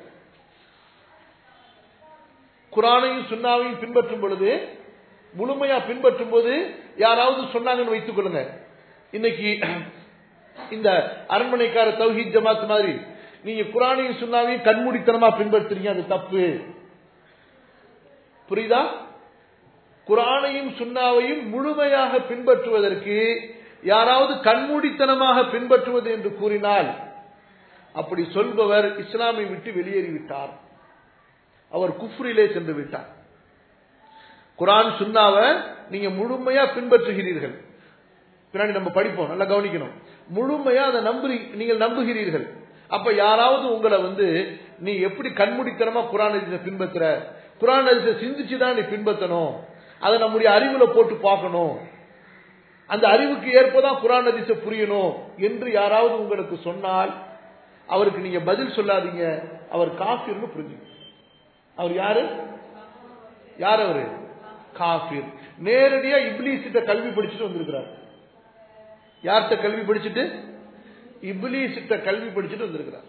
குரானையும் சுண்ணாவையும் பின்பற்றும் பொழுது முழுமையா பின்பற்றும் போது யாராவது சொன்னாங்கன்னு வைத்துக் கொள்ளுங்க இன்னைக்கு இந்த அரண்மனைக்கார தௌஹீத் ஜமாத் மாதிரி நீங்க குரானையும் சுண்ணாவையும் கண்மூடித்தனமா பின்பற்றுறீங்க அது தப்பு புரியுதா குரானையும் சுண்ணாவையும் முழுமையாக பின்பற்றுவதற்கு யாராவது கண்மூடித்தனமாக பின்பற்றுவது என்று கூறினால் அப்படி சொல்பவர் இஸ்லாமை விட்டு வெளியேறிவிட்டார் அவர் குஃப்ரிலே சென்று விட்டார் குரான் சுண்ணாவை நீங்க முழுமையா பின்பற்றுகிறீர்கள் பின்னாடி நம்ம படிப்போம் நல்லா கவனிக்கணும் முழுமையா அதை நம்புறீ நீங்கள் நம்புகிறீர்கள் அப்ப யாராவது உங்களை வந்து நீ எப்படி கண்மூடித்தனமா குரான் ஹதீஸை பின்பற்றுற குரான் ஹதீஸை சிந்திச்சு தான் நீ பின்பற்றணும் அதை நம்முடைய அறிவுல போட்டு பார்க்கணும் அந்த அறிவுக்கு ஏற்பதான் குரான் ஹதீஸை புரியணும் என்று யாராவது உங்களுக்கு சொன்னால் அவருக்கு நீங்க பதில் சொல்லாதீங்க அவர் காஃபிர்னு புரிஞ்சுங்க அவர் யாரு யார் அவரு காஃபிர் நேரடியா இப்லீஸ் கிட்ட கல்வி படிச்சுட்டு வந்திருக்கிறார் யார்கிட்ட கல்வி படிச்சுட்டு இப்லீஸ் கிட்ட கல்வி படிச்சுட்டு வந்திருக்கிறார்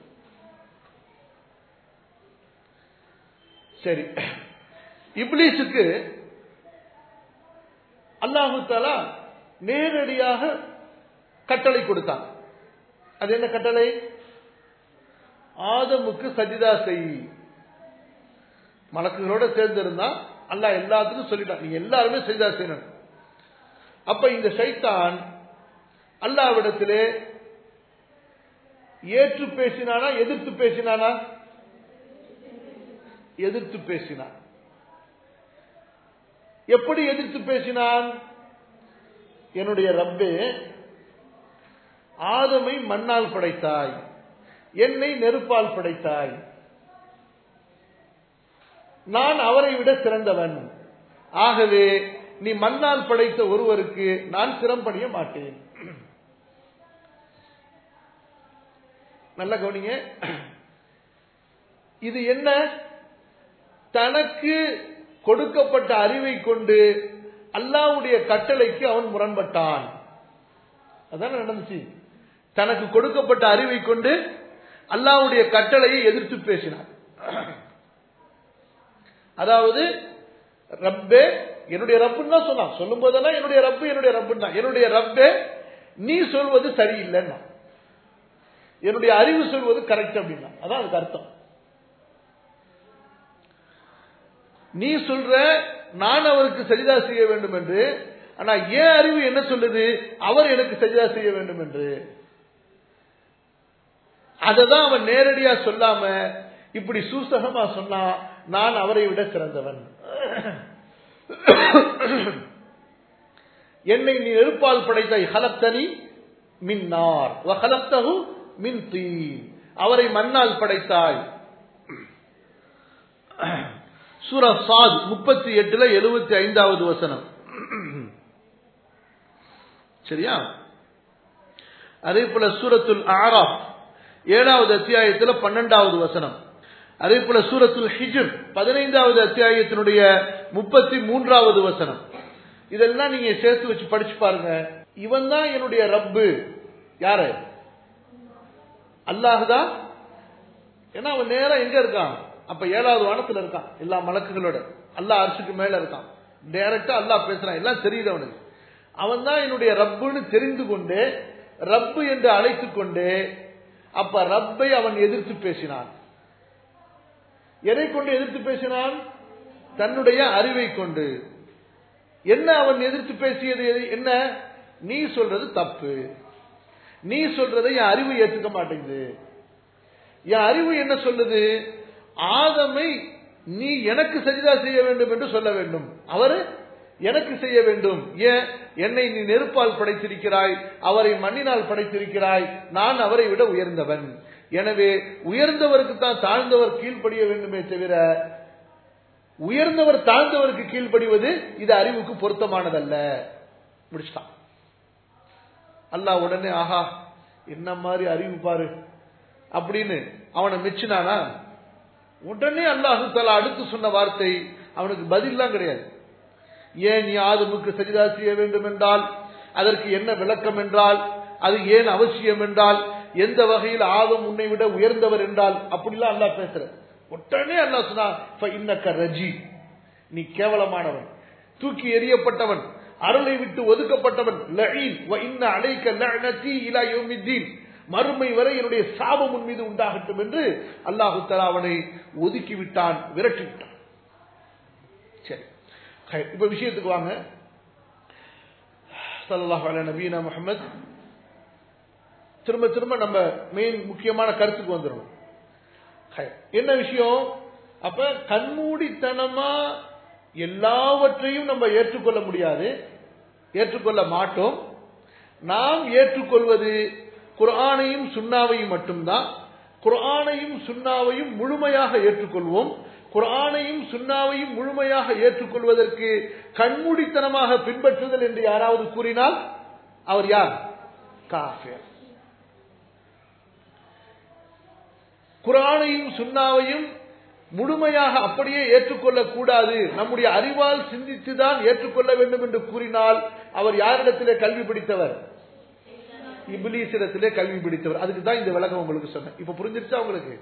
சரி இப்லீஸுக்கு அல்லாஹு தாலா நேரடியாக கட்டளை கொடுத்தான் அது என்ன கட்டளை ஆதமுக்கு சஜிதா செய் மலக்குகளோட சேர்ந்திருந்தா அல்லாஹ் எல்லாத்துக்கும் சொல்லிட்டான் நீங்க எல்லாருமே சஜிதா செய்யணும் அப்ப இந்த சைத்தான் அல்லாவிடத்திலே ஏற்று பேசினானா எதிர்த்து பேசினானா எதிர்த்து பேசினான் எப்படி எதிர்த்து பேசினான் என்னுடைய ரப்பே ஆதமை மண்ணால் படைத்தாய் என்னை நெருப்பால் படைத்தாய் நான் அவரை விட சிறந்தவன் ஆகவே நீ மண்ணால் படைத்த ஒருவருக்கு நான் சிரம்பணிய மாட்டேன் நல்ல கவனிங்க இது என்ன தனக்கு கொடுக்கப்பட்ட அறிவை கொண்டு அல்லாவுடைய கட்டளைக்கு அவன் முரண்பட்டான் அதான் நடந்துச்சு தனக்கு கொடுக்கப்பட்ட அறிவை கொண்டு அல்லாவுடைய கட்டளையை எதிர்த்து பேசினான் அதாவது ரப்பே என்னுடைய ரப்புன்னு தான் சொன்னான் சொல்லும் போதெல்லாம் என்னுடைய ரப்பு என்னுடைய ரப்புன்னு தான் என்னுடைய ரப்பே நீ சொல்வது சரியில்லைன்னா என்னுடைய அறிவு சொல்வது கரெக்ட் அப்படின்னா அதான் அதுக்கு அர்த்தம் நீ சொல்ற நான் அவருக்கு சரிதா செய்ய வேண்டும் என்று ஆனா ஏன் அறிவு என்ன சொல்லுது அவர் எனக்கு சரிதா செய்ய வேண்டும் என்று அததான் அவன் நேரடியா சொல்லாம இப்படி சூசகமா சொன்னா நான் அவரை விட சிறந்தவன் என்னை நீ நெருப்பால் படைத்த ஹலத்தனி மின்னார் ஹலத்தகு மின் தீ அவரை மண்ணால் படைத்தாய் சூரா சாத் முப்பத்தி எட்டுல எழுபத்தி ஐந்தாவது வசனம் சரியா அதே போல சூரத்துல் ஆராப் ஏழாவது அத்தியாயத்தில் பன்னெண்டாவது வசனம் அதே போல சூரத்துல் ஹிஜர் பதினைந்தாவது அத்தியாயத்தினுடைய முப்பத்தி மூன்றாவது வசனம் இதெல்லாம் நீங்க சேர்த்து வச்சு படிச்சு பாருங்க இவன் தான் என்னுடைய ரப்பு யாரு அல்லாஹுதான் ஏன்னா அவன் நேரம் எங்க இருக்கான் அப்ப ஏழாவது வானத்துல இருக்கான் எல்லா மலக்குகளோட அல்லாஹ் அரசுக்கு மேல இருக்கான் டைரக்டா அல்லாஹ் பேசுறான் எல்லாம் தெரியுது அவனுக்கு அவன் தான் என்னுடைய ரப்புன்னு தெரிந்து கொண்டு ரப்பு என்று அழைத்துக் கொண்டு அப்ப ரப்பை அவன் எதிர்த்து பேசினான் எதை கொண்டு எதிர்த்து பேசினான் தன்னுடைய அறிவை கொண்டு என்ன அவன் எதிர்த்து பேசியது என்ன நீ சொல்றது தப்பு நீ சொல்றதை என் அறிவு ஏற்றுக்க மாட்டேங்குது என் அறிவு என்ன சொல்லுது ஆதமை நீ எனக்கு சரிதா செய்ய வேண்டும் என்று சொல்ல வேண்டும் அவரு எனக்கு செய்ய வேண்டும் ஏன் என்னை நீ நெருப்பால் படைத்திருக்கிறாய் அவரை மண்ணினால் படைத்திருக்கிறாய் நான் அவரை விட உயர்ந்தவன் எனவே உயர்ந்தவருக்கு தான் தாழ்ந்தவர் கீழ்ப்படிய வேண்டுமே தவிர உயர்ந்தவர் தாழ்ந்தவருக்கு கீழ்ப்படிவது இது அறிவுக்கு பொருத்தமானதல்ல முடிச்சிட்டான் அல்லாஹ் உடனே ஆஹா என்ன மாதிரி அறிவு பாரு அப்படின்னு அவனை மெச்சினானா உடனே அல்லாஹு தலா அடுத்து சொன்ன வார்த்தை அவனுக்கு பதில்லாம் கிடையாது ஏன் நீ ஆதமுக்கு சரிதா செய்ய வேண்டும் என்றால் அதற்கு என்ன விளக்கம் என்றால் அது ஏன் அவசியம் என்றால் எந்த வகையில் ஆதம் உன்னை விட உயர்ந்தவர் என்றால் அப்படிலாம் அல்லாஹ் பேசுற உடனே அல்லாஹ் சொன்னா இன்னக்க ரஜி நீ கேவலமானவன் தூக்கி எறியப்பட்டவன் அருளை விட்டு ஒதுக்கப்பட்டவன் லஈன் வ இன்ன அலைக்க லஅனதி இலா யௌமித்தீன் மறுமை வரை என்னுடைய சாபம் உன் மீது உண்டாகட்டும் என்று அல்லாஹு தலா அவனை ஒதுக்கி விட்டான் விரட்டி விட்டான் சரி இப்ப விஷயத்துக்கு வாங்க சல்லாஹ் அல நபீனா முகமது திரும்ப திரும்ப நம்ம மெயின் முக்கியமான கருத்துக்கு வந்துடும் என்ன விஷயம் அப்ப கண்மூடித்தனமா எல்லாவற்றையும் நம்ம ஏற்றுக்கொள்ள முடியாது ஏற்றுக்கொள்ள மாட்டோம் நாம் ஏற்றுக்கொள்வது குரானையும் சுண்ணாவையும் மட்டும்தான் குரானையும் சுண்ணாவையும் முழுமையாக ஏற்றுக்கொள்வோம் குரானையும் சுண்ணாவையும் முழுமையாக ஏற்றுக்கொள்வதற்கு கண்மூடித்தனமாக பின்பற்றுதல் என்று யாராவது கூறினால் அவர் யார் காஃபிர் குரானையும் சுண்ணாவையும் முழுமையாக அப்படியே ஏற்றுக்கொள்ளக் கூடாது நம்முடைய அறிவால் சிந்தித்துதான் ஏற்றுக்கொள்ள வேண்டும் என்று கூறினால் அவர் யாரிடத்திலே கல்வி படித்தவர் இபிலீசிடத்திலே கல்வி பிடித்தவர் அதுக்கு தான் இந்த விளக்கம் உங்களுக்கு சொன்னேன் இப்ப புரிஞ்சிருச்சா உங்களுக்கு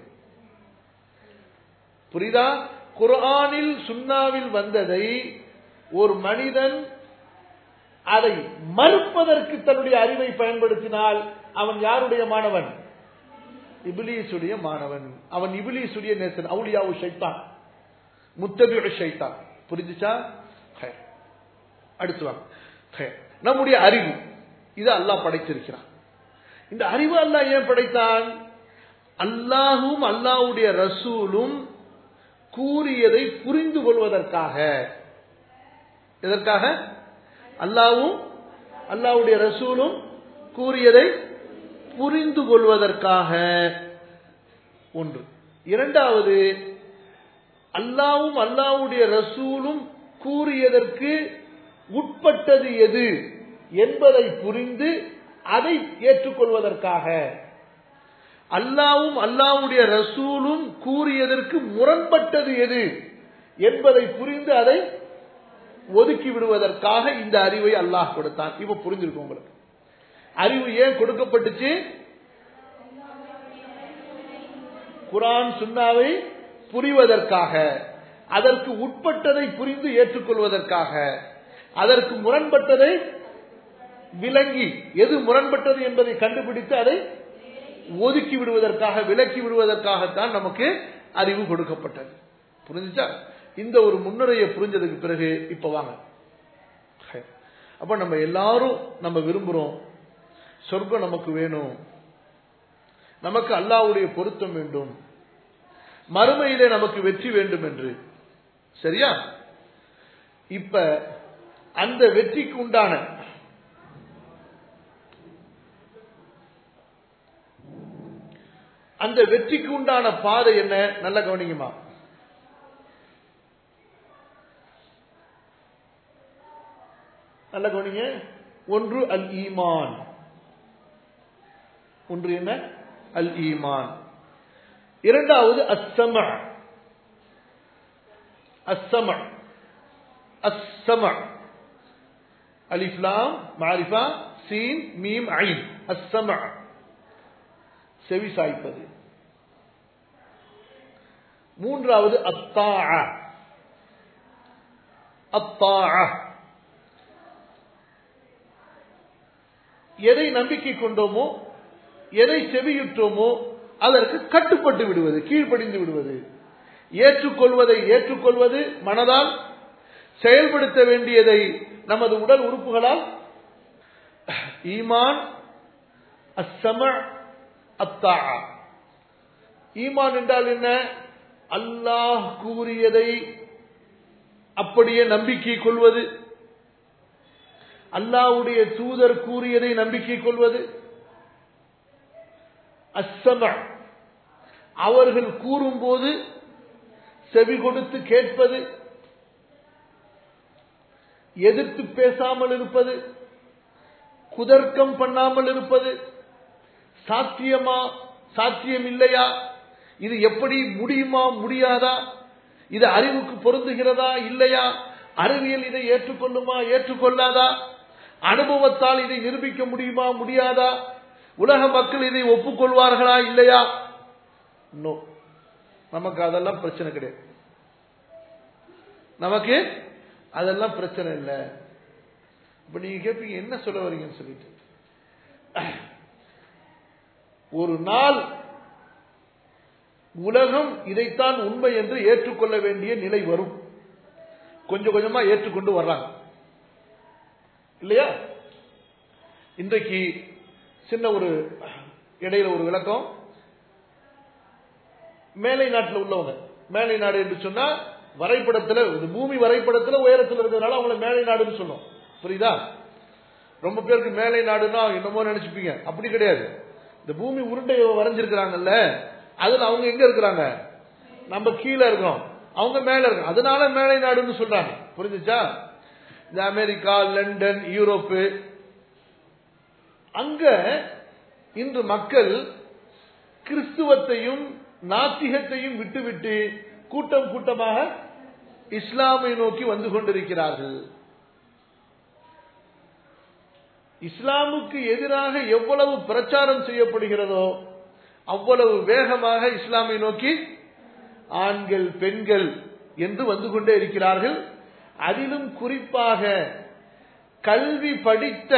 புரியுதா குரானில் சுண்ணாவில் வந்ததை ஒரு மனிதன் அதை மறுப்பதற்கு தன்னுடைய அறிவை பயன்படுத்தினால் அவன் யாருடைய மாணவன் இபிலீசுடைய மாணவன் அவன் இபிலீசுடைய நேசன் அவுளியாவு ஷைத்தான் முத்தபியுடைய ஷைத்தான் புரிஞ்சுச்சா அடுத்து வாங்க நம்முடைய அறிவு இது அல்லாஹ் படைத்திருக்கிறான் இந்த அறிவு அல்லாஹ் ஏன் படைத்தான் அல்லாஹும் அல்லாஹுடைய ரசூலும் கூறியதை புரிந்து கொள்வதற்காக எதற்காக அல்லாவும் அல்லாவுடைய ரசூலும் கூறியதை புரிந்து கொள்வதற்காக ஒன்று இரண்டாவது அல்லாவும் அல்லாவுடைய ரசூலும் கூறியதற்கு உட்பட்டது எது என்பதை புரிந்து அதை ஏற்றுக்கொள்வதற்காக அல்லாவும் அல்லாவுடைய ரசூலும் கூறியதற்கு முரண்பட்டது எது என்பதை புரிந்து அதை ஒதுக்கி விடுவதற்காக இந்த அறிவை அல்லாஹ் கொடுத்தான் இப்ப புரிஞ்சிருக்கும் உங்களுக்கு அறிவு ஏன் கொடுக்கப்பட்டுச்சு குரான் சுண்ணாவை புரிவதற்காக அதற்கு உட்பட்டதை புரிந்து ஏற்றுக்கொள்வதற்காக அதற்கு முரண்பட்டதை விளங்கி எது முரண்பட்டது என்பதை கண்டுபிடித்து அதை ஒதுக்கி விடுவதற்காக விலக்கி விடுவதற்காகத்தான் நமக்கு அறிவு கொடுக்கப்பட்டது புரிஞ்சுச்சா இந்த ஒரு முன்னுரையை புரிஞ்சதுக்கு பிறகு இப்ப வாங்க அப்ப நம்ம எல்லாரும் நம்ம விரும்புறோம் சொர்க்கம் நமக்கு வேணும் நமக்கு அல்லாவுடைய பொருத்தம் வேண்டும் மறுமையிலே நமக்கு வெற்றி வேண்டும் என்று சரியா இப்ப அந்த வெற்றிக்கு உண்டான அந்த வெற்றிக்கு உண்டான பாதை என்ன நல்ல கவனிங்கம்மா நல்ல கவனிங்க ஒன்று அல் ஈமான் ஒன்று என்ன அல் ஈமான் இரண்டாவது அஸ்ஸம அஸ்ஸம அஸ்ஸம அலிஃப்லாம் மாரிஃபா சீன் மீம் ஐன் அஸ்ஸம செவி சாய்ப்பது மூன்றாவது அத்தா அத்தா எதை நம்பிக்கை கொண்டோமோ எதை செவியுற்றோமோ அதற்கு கட்டுப்பட்டு விடுவது கீழ்ப்படிந்து விடுவது ஏற்றுக்கொள்வதை ஏற்றுக்கொள்வது மனதால் செயல்படுத்த வேண்டியதை நமது உடல் உறுப்புகளால் ஈமான் அஸ்ஸம அத்தா ஈமான் என்றால் என்ன அல்லாஹ் கூறியதை அப்படியே நம்பிக்கை கொள்வது அல்லாவுடைய தூதர் கூறியதை நம்பிக்கை கொள்வது அஸ்ஸம அவர்கள் கூறும்போது செவி கொடுத்து கேட்பது எதிர்த்து பேசாமல் இருப்பது குதர்க்கம் பண்ணாமல் இருப்பது சாத்தியமா சாத்தியம் இல்லையா இது எப்படி முடியுமா முடியாதா இது அறிவுக்கு பொருந்துகிறதா இல்லையா அறிவியல் இதை ஏற்றுக்கொள்ளுமா ஏற்றுக்கொள்ளாதா அனுபவத்தால் இதை நிரூபிக்க முடியுமா முடியாதா உலக மக்கள் இதை ஒப்புக்கொள்வார்களா இல்லையா நோ நமக்கு அதெல்லாம் பிரச்சனை கிடையாது நமக்கு அதெல்லாம் பிரச்சனை இல்லை இப்ப நீங்க கேட்பீங்க என்ன சொல்ல வரீங்கன்னு சொல்லிட்டு ஒரு நாள் உலகம் இதைத்தான் உண்மை என்று ஏற்றுக்கொள்ள வேண்டிய நிலை வரும் கொஞ்சம் கொஞ்சமா ஏற்றுக்கொண்டு வர்றாங்க இல்லையா இன்றைக்கு சின்ன ஒரு இடையில ஒரு விளக்கம் மேலை நாட்டில் உள்ளவங்க மேலை நாடு என்று சொன்னா வரைபடத்துல இது பூமி வரைபடத்துல உயரத்தில் இருக்கிறதுனால அவங்கள மேலை நாடுன்னு சொல்லும் புரியுதா ரொம்ப பேருக்கு மேலை நாடுன்னா என்னமோ நினைச்சுப்பீங்க அப்படி கிடையாது இந்த பூமி உருண்டை வரைஞ்சிருக்கிறாங்கல்ல அதுல அவங்க எங்க இருக்கிறாங்க நம்ம கீழே இருக்கிறோம் அவங்க மேல இருக்கோம் அதனால மேலை நாடுன்னு சொல்றாங்க புரிஞ்சுச்சா இந்த அமெரிக்கா லண்டன் யூரோப்பு அங்க இன்று மக்கள் கிறிஸ்துவத்தையும் நாத்திகத்தையும் விட்டுவிட்டு கூட்டம் கூட்டமாக இஸ்லாமை நோக்கி வந்து கொண்டிருக்கிறார்கள் இஸ்லாமுக்கு எதிராக எவ்வளவு பிரச்சாரம் செய்யப்படுகிறதோ அவ்வளவு வேகமாக இஸ்லாமை நோக்கி ஆண்கள் பெண்கள் என்று வந்து கொண்டே இருக்கிறார்கள் அதிலும் குறிப்பாக கல்வி படித்த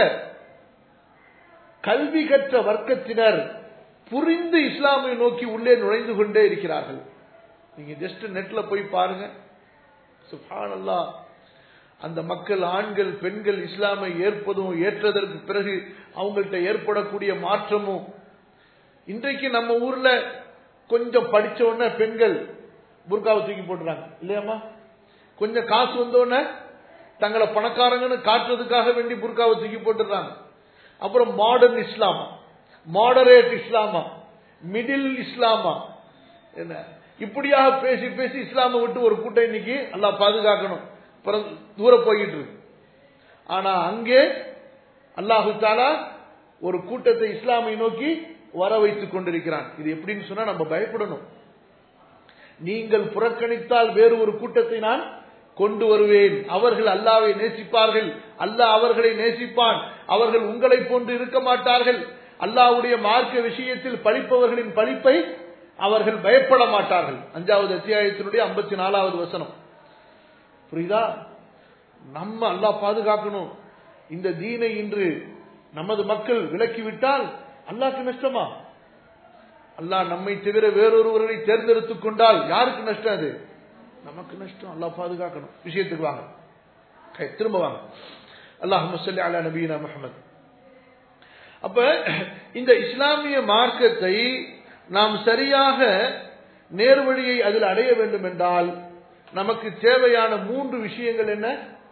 கல்வி கற்ற வர்க்கத்தினர் புரிந்து இஸ்லாமை நோக்கி உள்ளே நுழைந்து கொண்டே இருக்கிறார்கள் நீங்க ஜஸ்ட் நெட்ல போய் பாருங்க சுபானல்லா அந்த மக்கள் ஆண்கள் பெண்கள் இஸ்லாமை ஏற்பதும் ஏற்றதற்கு பிறகு அவங்கள்ட்ட ஏற்படக்கூடிய மாற்றமும் இன்றைக்கு நம்ம ஊர்ல கொஞ்சம் படிச்ச உடனே பெண்கள் புர்காவை தூக்கி போட்டுறாங்க இல்லையாமா கொஞ்சம் காசு வந்தோடனே தங்களை பணக்காரங்கன்னு காட்டுறதுக்காக வேண்டி புர்காவை தூக்கி போட்டுறாங்க அப்புறம் மாடர்ன் இஸ்லாமா மாடரேட் இஸ்லாமா மிடில் இஸ்லாமா என்ன இப்படியாக பேசி பேசி இஸ்லாமை விட்டு ஒரு கூட்டம் இன்னைக்கு எல்லாம் பாதுகாக்கணும் தூரம் போய்கிட்டு இருக்கு ஆனா அங்கே அல்லாஹு தாலா ஒரு கூட்டத்தை இஸ்லாமை நோக்கி வர வைத்துக் கொண்டிருக்கிறான் இது எப்படின்னு சொன்னா நம்ம பயப்படணும் நீங்கள் புறக்கணித்தால் வேறு ஒரு கூட்டத்தை நான் கொண்டு வருவேன் அவர்கள் அல்லாவை நேசிப்பார்கள் அல்லாஹ் அவர்களை நேசிப்பான் அவர்கள் உங்களை போன்று இருக்க மாட்டார்கள் அல்லாவுடைய மார்க்க விஷயத்தில் பழிப்பவர்களின் பழிப்பை அவர்கள் பயப்பட மாட்டார்கள் அஞ்சாவது அத்தியாயத்தினுடைய ஐம்பத்தி நாலாவது வசனம் புரியுதா நம்ம அல்லாஹ் பாதுகாக்கணும் இந்த தீனை இன்று நமது மக்கள் விலக்கிவிட்டால் அல்லாஹ்க்கு நஷ்டமா அல்லாஹ் நம்மை தவிர வேறொருவரை தேர்ந்தெடுத்துக் கொண்டால் யாருக்கு நஷ்டம் அது நமக்கு நஷ்டம் அல்லாஹ் பாதுகாக்கணும் விஷயத்துக்கு வாங்க கை, திரும்ப வாங்க அல்லாஹ் சொல்லி அலா நபீனா முஹம்மது அப்ப இந்த இஸ்லாமிய மார்க்கத்தை நாம் சரியாக நேர்வழியை அதில் அடைய வேண்டும் என்றால் நமக்கு தேவையான மூன்று விஷயங்கள் என்ன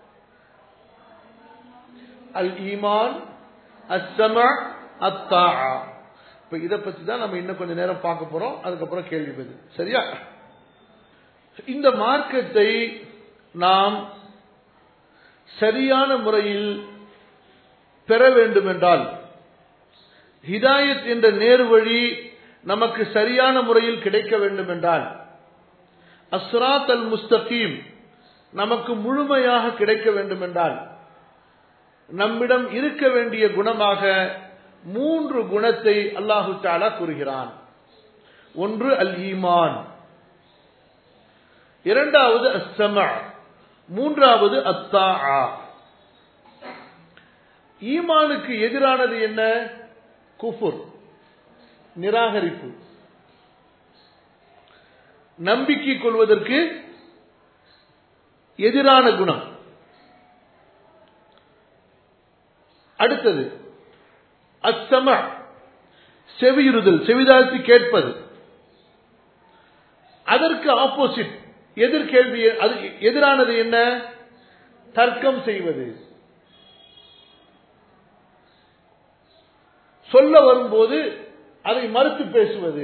அல் ஈமான் அஸ்ஸம அத்தா இப்ப இதை பத்தி தான் நம்ம இன்னும் கொஞ்ச நேரம் பார்க்க போறோம் அதுக்கப்புறம் கேள்வி பதில் சரியா இந்த மார்க்கத்தை நாம் சரியான முறையில் பெற வேண்டும் என்றால் ஹிதாயத் என்ற நேர்வழி நமக்கு சரியான முறையில் கிடைக்க வேண்டும் என்றால் அஸ்ராத் அல் முஸ்தகீம் நமக்கு முழுமையாக கிடைக்க வேண்டும் என்றால் நம்மிடம் இருக்க வேண்டிய குணமாக மூன்று குணத்தை அல்லாஹு தாலா கூறுகிறான் ஒன்று அல் ஈமான் இரண்டாவது அஸ்ஸம மூன்றாவது அத்தா ஈமானுக்கு எதிரானது என்ன குஃபுர் நிராகரிப்பு நம்பிக்கை கொள்வதற்கு எதிரான குணம் அடுத்தது அச்சம செவியுறுதல் செவிதாழ்த்தி கேட்பது அதற்கு ஆப்போசிட் எதிர்கேள்வி அது எதிரானது என்ன தர்க்கம் செய்வது சொல்ல வரும்போது அதை மறுத்து பேசுவது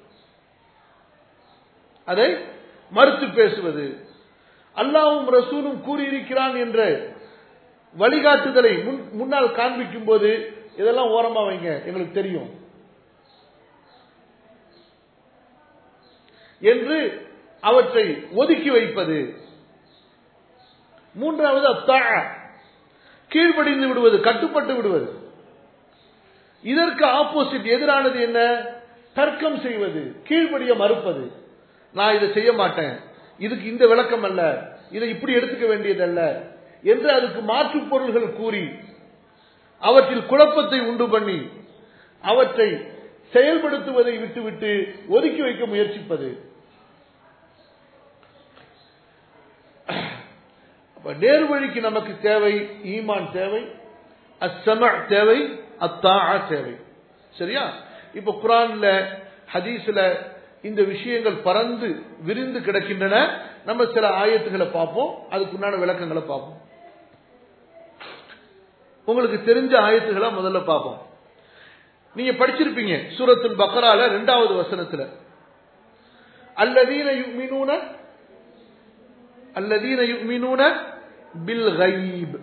அதை மறுத்து பேசுவது அல்லாவும் ரசூலும் கூறியிருக்கிறான் என்ற வழிகாட்டுதலை முன் முன்னால் காண்பிக்கும் போது இதெல்லாம் ஓரமா வைங்க எங்களுக்கு தெரியும் என்று அவற்றை ஒதுக்கி வைப்பது மூன்றாவது அத்தா கீழ்ப்படிந்து விடுவது கட்டுப்பட்டு விடுவது இதற்கு ஆப்போசிட் எதிரானது என்ன தர்க்கம் செய்வது கீழ்ப்படிய மறுப்பது நான் இதை செய்ய மாட்டேன் இதுக்கு இந்த விளக்கம் அல்ல இதை இப்படி எடுத்துக்க வேண்டியதல்ல என்று அதுக்கு மாற்று பொருள்கள் கூறி அவற்றில் குழப்பத்தை உண்டு பண்ணி அவற்றை செயல்படுத்துவதை விட்டுவிட்டு ஒதுக்கி வைக்க முயற்சிப்பது நேர்வழிக்கு நமக்கு தேவை ஈமான் தேவை அஸ்ஸம தேவை அத்தா தேவை சரியா இப்ப குரான்ல ஹதீஸ்ல இந்த விஷயங்கள் பறந்து விரிந்து கிடக்கின்றன நம்ம சில ஆயத்துகளை பார்ப்போம் அதுக்குண்டான விளக்கங்களை பார்ப்போம் உங்களுக்கு தெரிஞ்ச ஆயத்துகளை முதல்ல பார்ப்போம் நீங்க படிச்சிருப்பீங்க சூரத்துல் பக்கரால ரெண்டாவது வசனத்துல அல்லதீன யுமினூன அல்லதீன யுமினூன பில் கைப்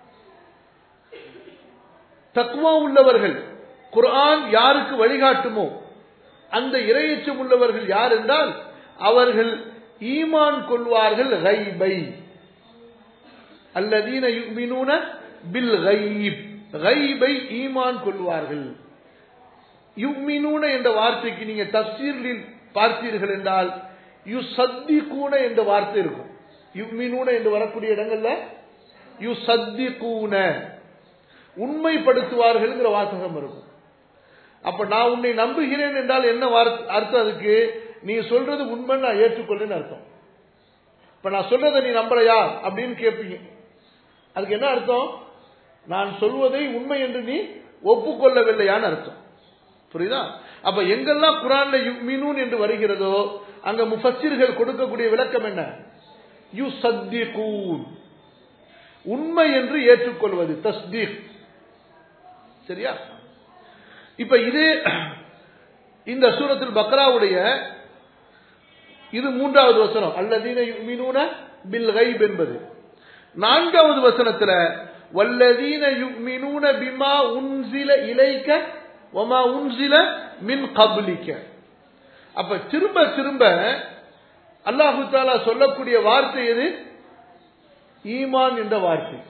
தக்குவா உள்ளவர்கள் குர்ஆன் யாருக்கு வழிகாட்டுமோ அந்த இரையச்சம் உள்ளவர்கள் யார் என்றால் அவர்கள் ஈமான் கொள்வார்கள் கைபை அல்லதீன யுமினூன பில் கைப் கைபை ஈமான் கொள்வார்கள் யுமினூன என்ற வார்த்தைக்கு நீங்க தப்சீரில் பார்த்தீர்கள் என்றால் யு சத்தி கூன என்ற வார்த்தை இருக்கும் யுமினூன என்று வரக்கூடிய இடங்கள்ல யு சத்தி கூன உண்மைப்படுத்துவார்கள் வாசகம் இருக்கும் அப்ப நான் உன்னை நம்புகிறேன் என்றால் என்ன அர்த்தம் அதுக்கு நீ சொல்றது உண்மை நான் ஏற்றுக்கொள்ளேன்னு அர்த்தம் இப்ப நான் சொல்றதை நீ நம்பலையா அப்படின்னு கேட்பீங்க அதுக்கு என்ன அர்த்தம் நான் சொல்வதை உண்மை என்று நீ ஒப்புக்கொள்ளவில்லையான்னு அர்த்தம் புரியுதா அப்ப எங்கெல்லாம் குரான்ல மீனூன் என்று வருகிறதோ அங்க முஃபssiர்கள் கொடுக்கக்கூடிய விளக்கம் என்ன யு சத்திகூன் உண்மை என்று ஏற்றுக்கொள்வது தஸ்தீக் சரியா இப்ப இது இந்த சூரத்தில் பக்ராவுடைய இது மூன்றாவது வசனம் அல்லதீன யுமினூன பில் கைப் என்பது நான்காவது வசனத்துல வல்லதீன யுமினூன பிமா உன்சில இலைக்க வமா உன்சில மின் கபுலிக்க அப்ப திரும்ப திரும்ப அல்லாஹு தாலா சொல்லக்கூடிய வார்த்தை எது ஈமான் என்ற வார்த்தை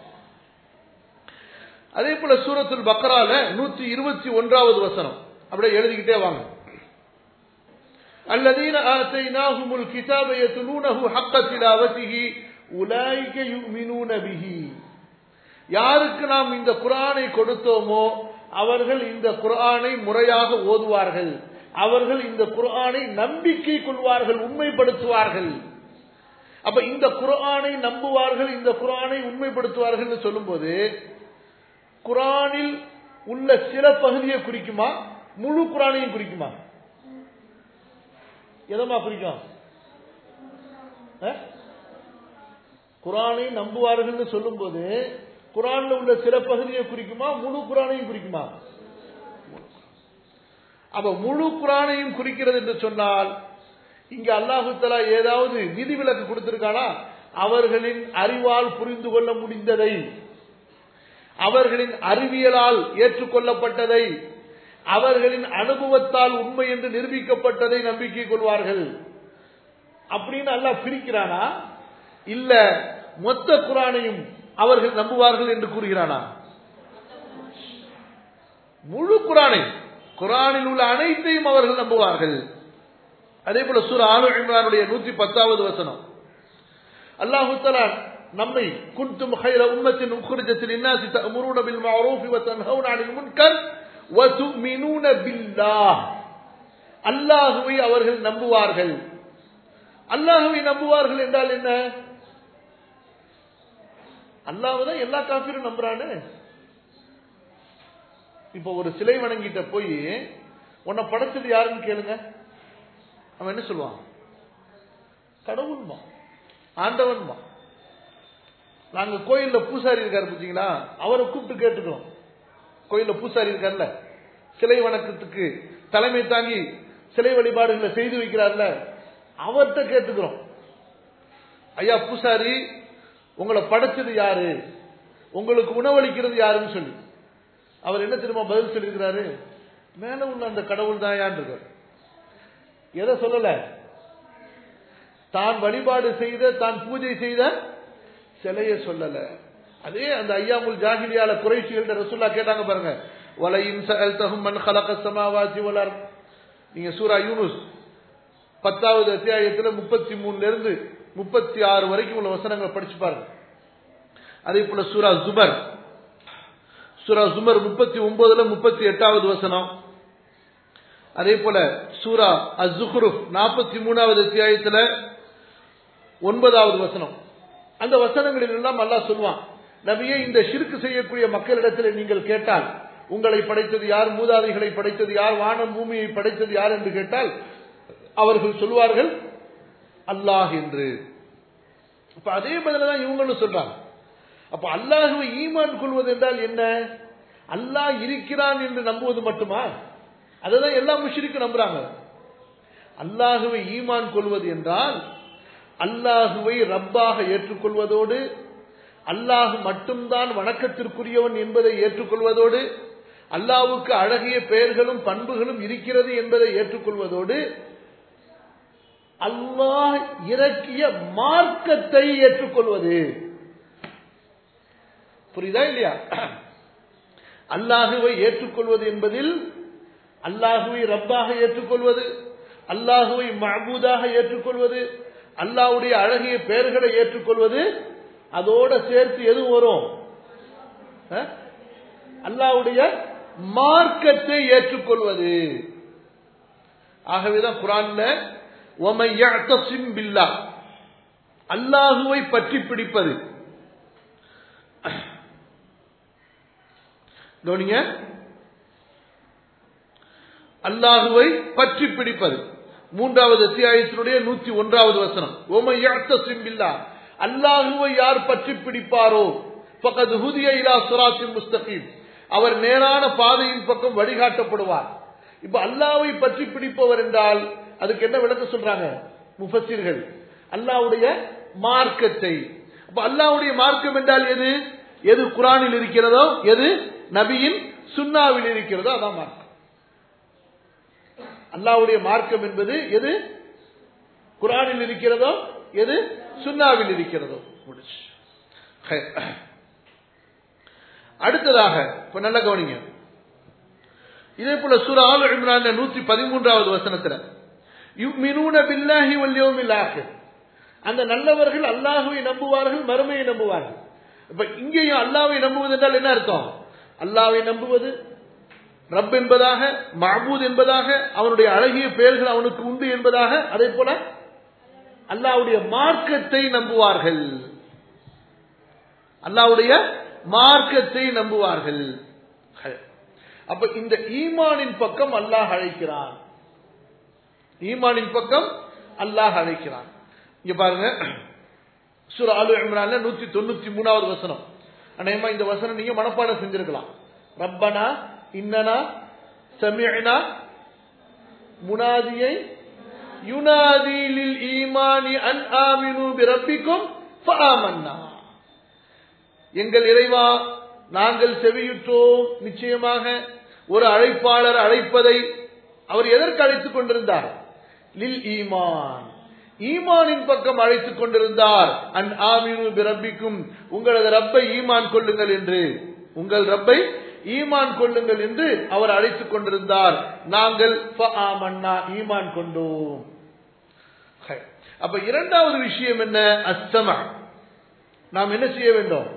அதே போல சூரத்துல் பக்ரால நூத்தி இருபத்தி ஒன்றாவது வசனம் அப்படியே எழுதிக்கிட்டே வாங்க الذين آتيناهم الكتاب يتلونه حق تلاوته أولئك يؤمنون به யாருக்கு நாம் இந்த குரானை கொடுத்தோமோ அவர்கள் இந்த குரானை முறையாக ஓதுவார்கள் அவர்கள் இந்த குரானை நம்பிக்கை கொள்வார்கள் உண்மைப்படுத்துவார்கள் அப்ப இந்த குரானை நம்புவார்கள் இந்த குரானை உண்மைப்படுத்துவார்கள் சொல்லும்போது குரானில் உள்ள சில பகுதியை குறிக்குமா முழு குரானையும் குறிக்குமா எதமா குறிக்கும் குரானை நம்புவார்கள் சொல்லும்போது குரான்ல உள்ள சில பகுதியை குறிக்குமா முழு குரானையும் குறிக்குமா அப்ப முழு குரானையும் குறிக்கிறது என்று சொன்னால் இங்க அல்லாஹு தலா ஏதாவது விதிவிலக்கு கொடுத்திருக்கானா அவர்களின் அறிவால் புரிந்து கொள்ள முடிந்ததை அவர்களின் அறிவியலால் ஏற்றுக்கொள்ளப்பட்டதை அவர்களின் அனுபவத்தால் உண்மை என்று நிரூபிக்கப்பட்டதை நம்பிக்கை கொள்வார்கள் அப்படின்னு அல்லாஹ் பிரிக்கிறானா இல்ல மொத்த குரானையும் அவர்கள் நம்புவார்கள் என்று கூறுகிறானா முழு குரானை குரானில் உள்ள அனைத்தையும் அவர்கள் நம்புவார்கள் அதே போல சூர ஆலு இம்ரானுடைய நூத்தி பத்தாவது வசனம் அல்லாஹு தலா நம்மை குன்தும் خير أمة أخرجت للناس تأمرون بالمعروف وتنهون عن المنكر وتؤمنون بالله அல்லாஹுவை அவர்கள் நம்புவார்கள் அல்லாஹுவை நம்புவார்கள் என்றால் என்ன அல்லாஹ்தான் எல்லா காபிரும் நம்புறானு இப்ப ஒரு சிலை வணங்கிட்ட போய் உன்னை படைச்சது யாருன்னு கேளுங்க அவன் என்ன சொல்லுவான் கடவுள்மா ஆண்டவன்மா நாங்க கோயில்ல பூசாரி இருக்காரு பார்த்தீங்களா அவரை கூப்பிட்டு கேட்டுக்கிறோம் கோயில்ல பூசாரி இருக்கார்ல சிலை வணக்கத்துக்கு தலைமை தாங்கி சிலை வழிபாடுகளை செய்து வைக்கிறார்ல அவர்கிட்ட கேட்டுக்கிறோம் ஐயா பூசாரி உங்களை படைச்சது யாரு உங்களுக்கு உணவளிக்கிறது யாருன்னு சொல்லி அவர் என்ன திரும்ப பதில் சொல்லியிருக்கிறாரு மேல உள்ள அந்த கடவுள் தான் யான் இருக்கார் எதை சொல்லல தான் வழிபாடு செய்த தான் பூஜை செய்த சிலைய சொல்லல அதே அந்த ஐயாமுல் ஜாகிலியால குறைச்சிகள்ட்ட ரசுல்லா கேட்டாங்க பாருங்க வலையின் சஅல்தஹும் மன் خلق السماوات والارض நீங்க சூரா யூனுஸ் பத்தாவது அத்தியாயத்துல முப்பத்தி மூணுல இருந்து முப்பத்தி ஆறு வரைக்கும் உள்ள வசனங்களை படிச்சு பாருங்க அதே போல சூரா ஜுபர் சூரா ஜுமர் முப்பத்தி ஒன்பதுல முப்பத்தி எட்டாவது வசனம் அதே போல சூரா அசுஹ்ருப் நாற்பத்தி மூணாவது அத்தியாயத்துல ஒன்பதாவது வசனம் அந்த வசனங்களில் எல்லாம் அல்லாஹ் சொல்லுவான் நபியே இந்த ஷிர்கு செய்யக்கூடிய மக்களிடத்தில் நீங்கள் கேட்டால் உங்களை படைத்தது யார் மூதாதைகளை படைத்தது யார் வானம் பூமியை படைத்தது யார் என்று கேட்டால் அவர்கள் சொல்வார்கள் அல்லாஹ் என்று அப்ப அதே பதில தான் இவங்களும் சொல்றாங்க அப்ப அல்லாஹுவை ஈமான் கொள்வது என்றால் என்ன அல்லாஹ் இருக்கிறான் என்று நம்புவது மட்டுமா அதுதான் எல்லா முஷிரிக்கும் நம்புறாங்க அல்லாஹுவை ஈமான் கொள்வது என்றால் அல்லாஹுவை ரப்பாக ஏற்றுக்கொள்வதோடு அல்லாஹ் மட்டும்தான் வணக்கத்திற்குரியவன் என்பதை ஏற்றுக்கொள்வதோடு அல்லாஹுக்கு அழகிய பெயர்களும் பண்புகளும் இருக்கிறது என்பதை ஏற்றுக்கொள்வதோடு அல்லாஹ் இறக்கிய மார்க்கத்தை ஏற்றுக்கொள்வது புரியுதா இல்லையா அல்லாஹுவை ஏற்றுக்கொள்வது என்பதில் அல்லாஹுவை ரப்பாக ஏற்றுக்கொள்வது அல்லாஹுவை மஹபூதாக ஏற்றுக்கொள்வது அல்லாஹுடைய அழகிய பெயர்களை ஏற்றுக்கொள்வது அதோட சேர்த்து எது வரும் அல்லாஹுடைய மார்க்கத்தை ஏற்றுக்கொள்வது ஆகவேதான் குரான்ல பில்லா அல்லாஹுவை பற்றி பிடிப்பது கவனிங்க அல்லாஹுவை பற்றி பிடிப்பது மூன்றாவது அத்தியாயத்தினுடைய நூத்தி ஒன்றாவது வசனம் ஓமையா அல்லாஹுவை யார் பற்றி பிடிப்பாரோ பக்கத்து ஹுதிய இலா சுராத்தின் முஸ்தகீம் அவர் நேரான பாதையின் பக்கம் வழிகாட்டப்படுவார் இப்ப அல்லாவை பற்றி பிடிப்பவர் என்றால் அதுக்கு என்ன விளக்க சொல்றாங்க முஃபசிர்கள் அல்லாவுடைய மார்க்கத்தை அப்ப அல்லாவுடைய மார்க்கம் என்றால் எது எது குரானில் இருக்கிறதோ எது நபியின் சுன்னாவில் இருக்கிறதோ அதான் மார்க்கம் அல்லாவுடைய மார்க்கம் என்பது எது குரானில் இருக்கிறதோ எது சுன்னாவில் இருக்கிறதோ முடிச்சு அடுத்ததாக இப்ப நல்ல கவனிங்க இதே போல சூரா ஆல் இம்ரான் நூத்தி பதிமூன்றாவது வசனத்துல யுமினூன பில்லாஹி வல் யௌமில் ஆகிர் அந்த நல்லவர்கள் அல்லாஹுவை நம்புவார்கள் மறுமையை நம்புவார்கள் இப்ப இங்கேயும் அல்லாவை நம்புவது என்றால் என்ன அர்த்தம் அல்லாவை நம்புவது ரப் என்பதாக மஹபூத் என்பதாக அவனுடைய அழகிய பெயர்கள் அவனுக்கு உண்டு என்பதாக அதே போல அல்லாவுடைய மார்க்கத்தை நம்புவார்கள் அல்லாவுடைய மார்க்கத்தை நம்புவார்கள் அப்ப இந்த ஈமானின் பக்கம் அல்லாஹ் அழைக்கிறான் ஈமானின் பக்கம் அல்லாஹ் அழைக்கிறான் இங்க பாருங்க சுர ஆலு இம்ரான்ல நூத்தி தொண்ணூத்தி மூணாவது வசனம் அநேகமா இந்த வசனம் நீங்க மனப்பாடம் செஞ்சிருக்கலாம் ரப்பனா இன்னனா சமிஅனா முனாதியை யுனாதி லில் ஈமானி அன் ஆமினு பிரப்பிக்கும் ஃபஆமன்னா எங்கள் இறைவா நாங்கள் செவியுற்றோம் நிச்சயமாக ஒரு அழைப்பாளர் அழைப்பதை அவர் எதற்கு அழைத்துக் கொண்டிருந்தார் லில் ஈமான் ஈமானின் பக்கம் அழைத்துக் கொண்டிருந்தார் அன் ஆமினு பிரப்பிக்கும் உங்களது ரப்பை ஈமான் கொள்ளுங்கள் என்று உங்கள் ரப்பை ஈமான் கொள்ளுங்கள் என்று அவர் அழைத்துக் கொண்டிருந்தார் நாங்கள் ஈமான் கொண்டோம் அப்ப இரண்டாவது விஷயம் என்ன அஸ்தம நாம் என்ன செய்ய வேண்டும்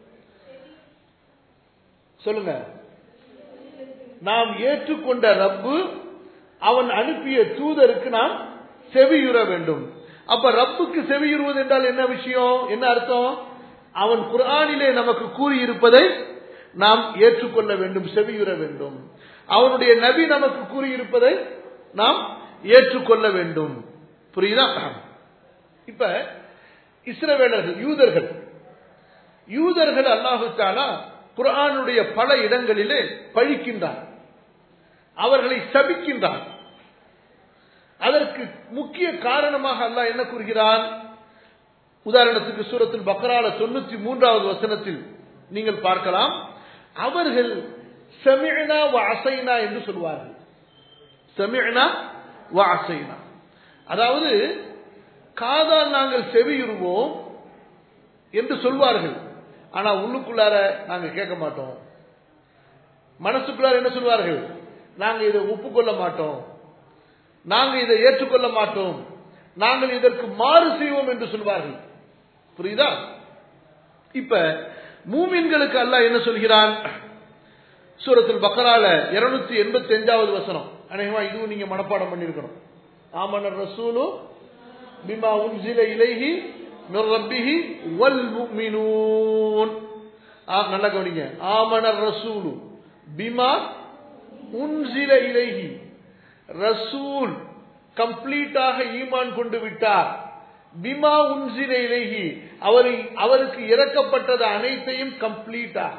சொல்லுங்க நாம் ஏற்றுக்கொண்ட ரப்பு அவன் அனுப்பிய தூதருக்கு நாம் செவியுற வேண்டும் அப்ப ரப்புக்கு செவியுறுவது என்றால் என்ன விஷயம் என்ன அர்த்தம் அவன் குரானிலே நமக்கு கூறியிருப்பதை நாம் ஏற்றுக்கொள்ள வேண்டும் செவியுற வேண்டும் அவனுடைய நபி நமக்கு கூறியிருப்பதை நாம் ஏற்றுக்கொள்ள வேண்டும் புரியுதா இப்ப இஸ்ரவேலர்கள் யூதர்கள் யூதர்கள் அல்லாஹு தாலா குரானுடைய பல இடங்களிலே பழிக்கின்றார் அவர்களை சபிக்கின்றார் அதற்கு முக்கிய காரணமாக அல்லாஹ் என்ன கூறுகிறான் உதாரணத்துக்கு சூரத்தில் பக்ரால தொண்ணூத்தி மூன்றாவது வசனத்தில் நீங்கள் பார்க்கலாம் அவர்கள் செமிழ்னா வாசைனா என்று சொல்வார்கள் செமிழ்னா வாசைனா அதாவது காதால் நாங்கள் செவியுறுவோம் என்று சொல்வார்கள் ஆனா உள்ளுக்குள்ளார நாங்க கேட்க மாட்டோம் மனசுக்குள்ளார என்ன சொல்வார்கள் நாங்க இதை ஒப்புக்கொள்ள மாட்டோம் நாங்க இதை ஏற்றுக்கொள்ள மாட்டோம் நாங்கள் இதற்கு மாறு செய்வோம் என்று சொல்வார்கள் புரியுதா இப்ப மூமின்களுக்கு அல்லாஹ் என்ன சொல்கிறான் சூரத்தில் பக்கரால இருநூத்தி எண்பத்தி அஞ்சாவது வசனம் அநேகமா இதுவும் நீங்க மனப்பாடம் பண்ணிருக்கணும் ஆமனர் ரசூலு பிமா உன்சில இலைஹி மிர் ரப்பிஹி வல் முஃமினூன் நல்லா கவனிங்க ஆமனர் ரசூலு பிமா உன்சில இலைஹி ரசூல் கம்ப்ளீட்டாக ஈமான் கொண்டு விட்டார் பிமா உன்சில இலைஹி அவரை அவருக்கு இறக்கப்பட்டது அனைத்தையும் கம்ப்ளீட்டாக